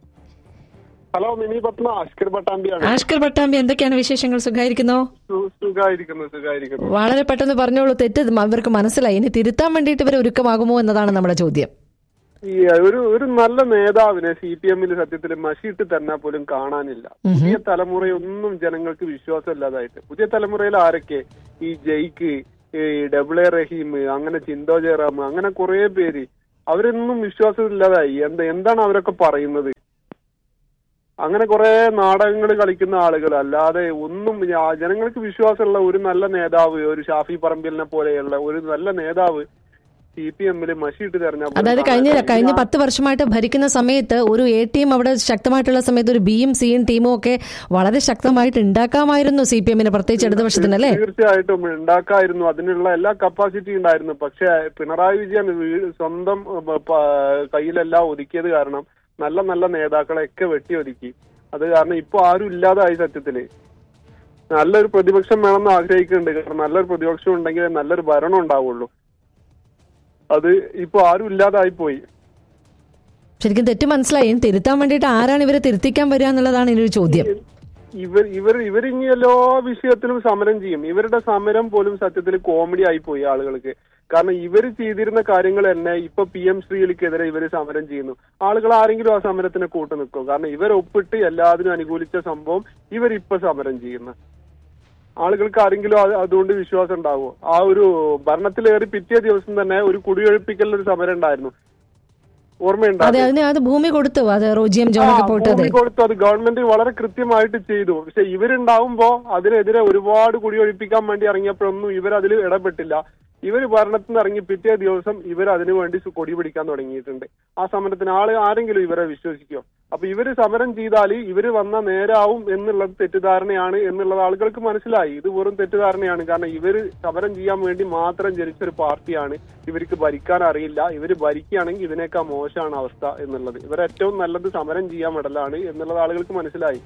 hello Mini Padma Ashkar പട്ടാമ്പിയാണ് ആഷ്കർ പട്ടാമ്പി എന്തൊക്കെയാണ് വിശേഷങ്ങൾ സുഖമായിരിക്കുന്നോ സു- സുഖായിരിക്കുന്നു സുഖായിരിക്കുന്നു വളരെ പെട്ടെന്ന് പറഞ്ഞോളൂ തെറ്റ് ഇവർക്ക് മനസ്സിലായി ഇനി തിരുത്താൻ വേണ്ടിയിട്ട് ഇവർ ഒരുക്കമാകുമോ എന്നതാണ് നമ്മുടെ ചോദ്യം ഈ ഒരു ഒരു നല്ല നേതാവിനെ സി പി എമ്മിൽ സത്യത്തിൽ മഷിയിട്ട് തന്നെ പോലും കാണാനില്ല പുതിയ തലമുറയൊന്നും ജനങ്ങൾക്ക് വിശ്വാസമില്ലാതായിട്ട് പുതിയ തലമുറയിൽ ആരൊക്കെ ഈ ജയ്ക്ക് ഈ ഡബിൾ എ റഹീം അങ്ങനെ ചിന്തോ ജയറാം അങ്ങനെ കുറെ പേര് അവരൊന്നും വിശ്വാസമില്ലാതായി എന്താ എന്താണ് അവരൊക്കെ പറയുന്നത് അങ്ങനെ കുറെ നാടകങ്ങൾ കളിക്കുന്ന ആളുകൾ അല്ലാതെ ഒന്നും ഞാ- ജനങ്ങൾക്ക് വിശ്വാസമുള്ള ഒരു നല്ല നേതാവ് ഒരു ഷാഫി പറമ്പിലിനെ പോലെയുള്ള ഒരു നല്ല നേതാവ് സി പി എമ്മില് മഷിയിട്ട് തെരഞ്ഞാൽ അതായത് കഴിഞ്ഞ കഴിഞ്ഞ പത്ത് വർഷമായിട്ട് ഭരിക്കുന്ന സമയത്ത് ഒരു എ ടീം അവിടെ ശക്തമായിട്ടുള്ള സമയത്ത് ഒരു ബിയും സിയും ടീമും ഒക്കെ വളരെ ശക്തമായിട്ട് ഉണ്ടാക്കാമായിരുന്നു സി പി എമ്മിന് പ്രത്യേകിച്ച് ഇടതുപക്ഷത്തിന് അല്ലേ തീർച്ചയായിട്ടും ഉണ്ടാക്കായിരുന്നു അതിനുള്ള എല്ലാ കപ്പാസിറ്റി ഉണ്ടായിരുന്നു പക്ഷെ പിണറായി വിജയൻ വീ- സ്വന്തം ഉം, പ- കയ്യിലെല്ലാം ഒതുക്കിയത് കാരണം നല്ല നല്ല നേതാക്കളെയൊക്കെ വെട്ടി ഒതുക്കി അത് കാരണം ഇപ്പൊ ആരും ഇല്ലാതായി സത്യത്തില് നല്ലൊരു പ്രതിപക്ഷം വേണമെന്ന് ആഗ്രഹിക്കുന്നുണ്ട് കാരണം നല്ലൊരു പ്രതിപക്ഷം ഉണ്ടെങ്കിൽ നല്ലൊരു ഭരണം ഉണ്ടാവുള്ളൂ അത് ഇപ്പൊ ആരും ഇല്ലാതായി പോയി ശരിക്കും തെറ്റ് മനസ്സിലായി ഇനി തിരുത്താൻ വേണ്ടിയിട്ട് ആരാണ് ഇവരെ തിരുത്തിക്കാൻ വരിക എന്നുള്ളതാണ് ഇനി ഒരു ചോദ്യം ഇവർ ഇവർ ഇവർ ഇനി എല്ലാ വിഷയത്തിലും സമരം ചെയ്യും ഇവരുടെ സമരം പോലും സത്യത്തിൽ കോമഡി ആയി പോയി ആളുകൾക്ക് കാരണം ഇവർ ചെയ്തിരുന്ന കാര്യങ്ങൾ തന്നെ ഇപ്പൊ പി എം ശ്രീലിക്കെതിരെ ഇവർ സമരം ചെയ്യുന്നു ആളുകൾ ആരെങ്കിലും ആ സമരത്തിന് കൂട്ടു നിൽക്കും കാരണം ഇവർ ഒപ്പിട്ട് എല്ലാത്തിനും അനുകൂലിച്ച സംഭവം ഇവർ ഇപ്പൊ സമരം ചെയ്യുന്നു ആളുകൾക്ക് ആരെങ്കിലും അത് അതുകൊണ്ട് വിശ്വാസം ഉണ്ടാവുമോ ആ ഒരു ഭരണത്തിലേറി പിറ്റേ ദിവസം തന്നെ ഒരു കുടിയൊഴിപ്പിക്കൽ ഒരു സമരം ഉണ്ടായിരുന്നു ഓർമ്മയുണ്ടോ അതെ അതിന് അത് ഭൂമി കൊടുത്തു അത് റോജിയം ജോണൊക്കെ ആ, പോയിട്ട് അതെ ഭൂമി കൊടുത്തു അത് ഗവൺമെന്റ് വളരെ കൃത്യമായിട്ട് ചെയ്തു പക്ഷെ ഇവരുണ്ടാവുമ്പോ അതിനെതിരെ ഒരുപാട് കുടിയൊഴിപ്പിക്കാൻ വേണ്ടി ഇറങ്ങിയപ്പോഴൊന്നും ഇവർ അതിൽ ഇടപെട്ടില്ല ഇവർ ഭരണത്തിൽ നിന്ന് ഇറങ്ങി പിറ്റേ ദിവസം ഇവർ അതിനു വേണ്ടി സു- കൊടി പിടിക്കാൻ തുടങ്ങിയിട്ടുണ്ട് ആ സമരത്തിന് ആള് ആരെങ്കിലും ഇവരെ വിശ്വസിക്കോ അപ്പൊ ഇവര് സമരം ചെയ്താൽ ഇവര് വന്ന നേരാവും എന്നുള്ളത് തെറ്റിദ്ധാരണയാണ് എന്നുള്ളത് ആളുകൾക്ക് മനസ്സിലായി ഇത് വെറും തെറ്റിദ്ധാരണയാണ് കാരണം ഇവര് സമരം ചെയ്യാൻ വേണ്ടി മാത്രം ജനിച്ച ഒരു പാർട്ടിയാണ് ഇവർക്ക് ഭരിക്കാൻ അറിയില്ല ഇവര് ഭരിക്കുകയാണെങ്കിൽ ഇതിനേക്കാൾ മോശമാണ് അവസ്ഥ എന്നുള്ളത് ഇവർ ഏറ്റവും നല്ലത് സമരം ചെയ്യാൻ വിടലാണ് എന്നുള്ളത് ആളുകൾക്ക് മനസ്സിലായി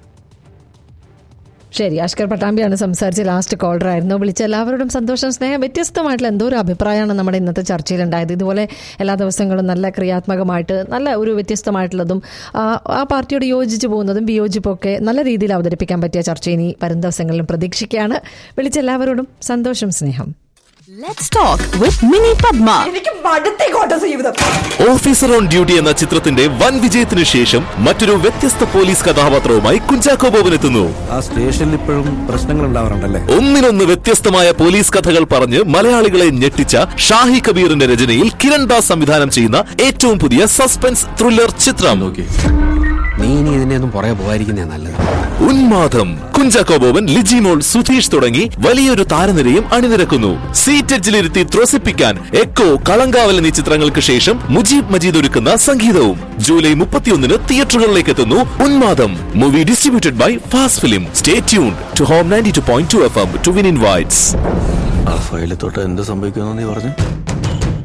ശരി അഷ്കർ പട്ടാമ്പിയാണ് സംസാരിച്ച ലാസ്റ്റ് കോളർ ആയിരുന്നു വിളിച്ച എല്ലാവരോടും സന്തോഷം സ്നേഹം വ്യത്യസ്തമായിട്ടുള്ള എന്തോ ഒരു അഭിപ്രായമാണ് നമ്മുടെ ഇന്നത്തെ ചർച്ചയിൽ ഉണ്ടായത് ഇതുപോലെ എല്ലാ ദിവസങ്ങളും നല്ല ക്രിയാത്മകമായിട്ട് നല്ല ഒരു വ്യത്യസ്തമായിട്ടുള്ളതും ആ, ആ പാർട്ടിയോട് യോജിച്ചു പോകുന്നതും വിയോജിപ്പൊക്കെ നല്ല രീതിയിൽ അവതരിപ്പിക്കാൻ പറ്റിയ ചർച്ച ഇനി വരും ദിവസങ്ങളിലും പ്രതീക്ഷിക്കുകയാണ് വിളിച്ച എല്ലാവരോടും സന്തോഷം സ്നേഹം Let's talk with Mini Padma. എനിക്ക് മടുത്തേക്കോട്ടെ ജീവിതം ഓഫീസർ ഓൺ ഡ്യൂട്ടി എന്ന ചിത്രത്തിന്റെ വൻ വിജയത്തിനു ശേഷം മറ്റൊരു വ്യത്യസ്ത പോലീസ് കഥാപാത്രവുമായി കുഞ്ചാക്കോ ബോബൻ എത്തുന്നു ആ സ്റ്റേഷനിൽ ഇപ്പോഴും പ്രശ്നങ്ങൾ ഉണ്ടാവാറുണ്ടല്ലേ ഒന്നിനൊന്ന് വ്യത്യസ്തമായ പോലീസ് കഥകൾ പറഞ്ഞ് മലയാളികളെ ഞെട്ടിച്ച ഷാഹി കബീറിന്റെ രചനയിൽ കിരൺ ദാസ് സംവിധാനം ചെയ്യുന്ന ഏറ്റവും പുതിയ സസ്പെൻസ് ത്രില്ലർ ചിത്രം നോക്കി നീ ഇനി ഇതിനെ ഒന്നും പുറകെ പോകാതിരിക്കുന്നേ നല്ലത് ഉന്മാദം കുഞ്ചാക്കോ ബോബൻ ലിജിമോൾ സുധീഷ് തുടങ്ങി വലിയൊരു താരനിരയും അണിനിരക്കുന്നു സീറ്റെജിലിരുത്തി ത്രസിപ്പിക്കാൻ എക്കോ കളങ്കാവൽ എന്നീ ചിത്രങ്ങൾക്ക് ശേഷം മുജീബ് മജീദ് ഒരുക്കുന്ന സംഗീതവും ജൂലൈ മുപ്പത്തിയൊന്നിന് തിയേറ്ററുകളിലേക്ക് എത്തുന്നു Unmadam movie distributed by fast film stay tune to home ninety two point two F M to win invites ആ ഫയലിൽ തൊട്ട് എന്ത് സംഭവിക്കുമെന്ന് നീ പറഞ്ഞു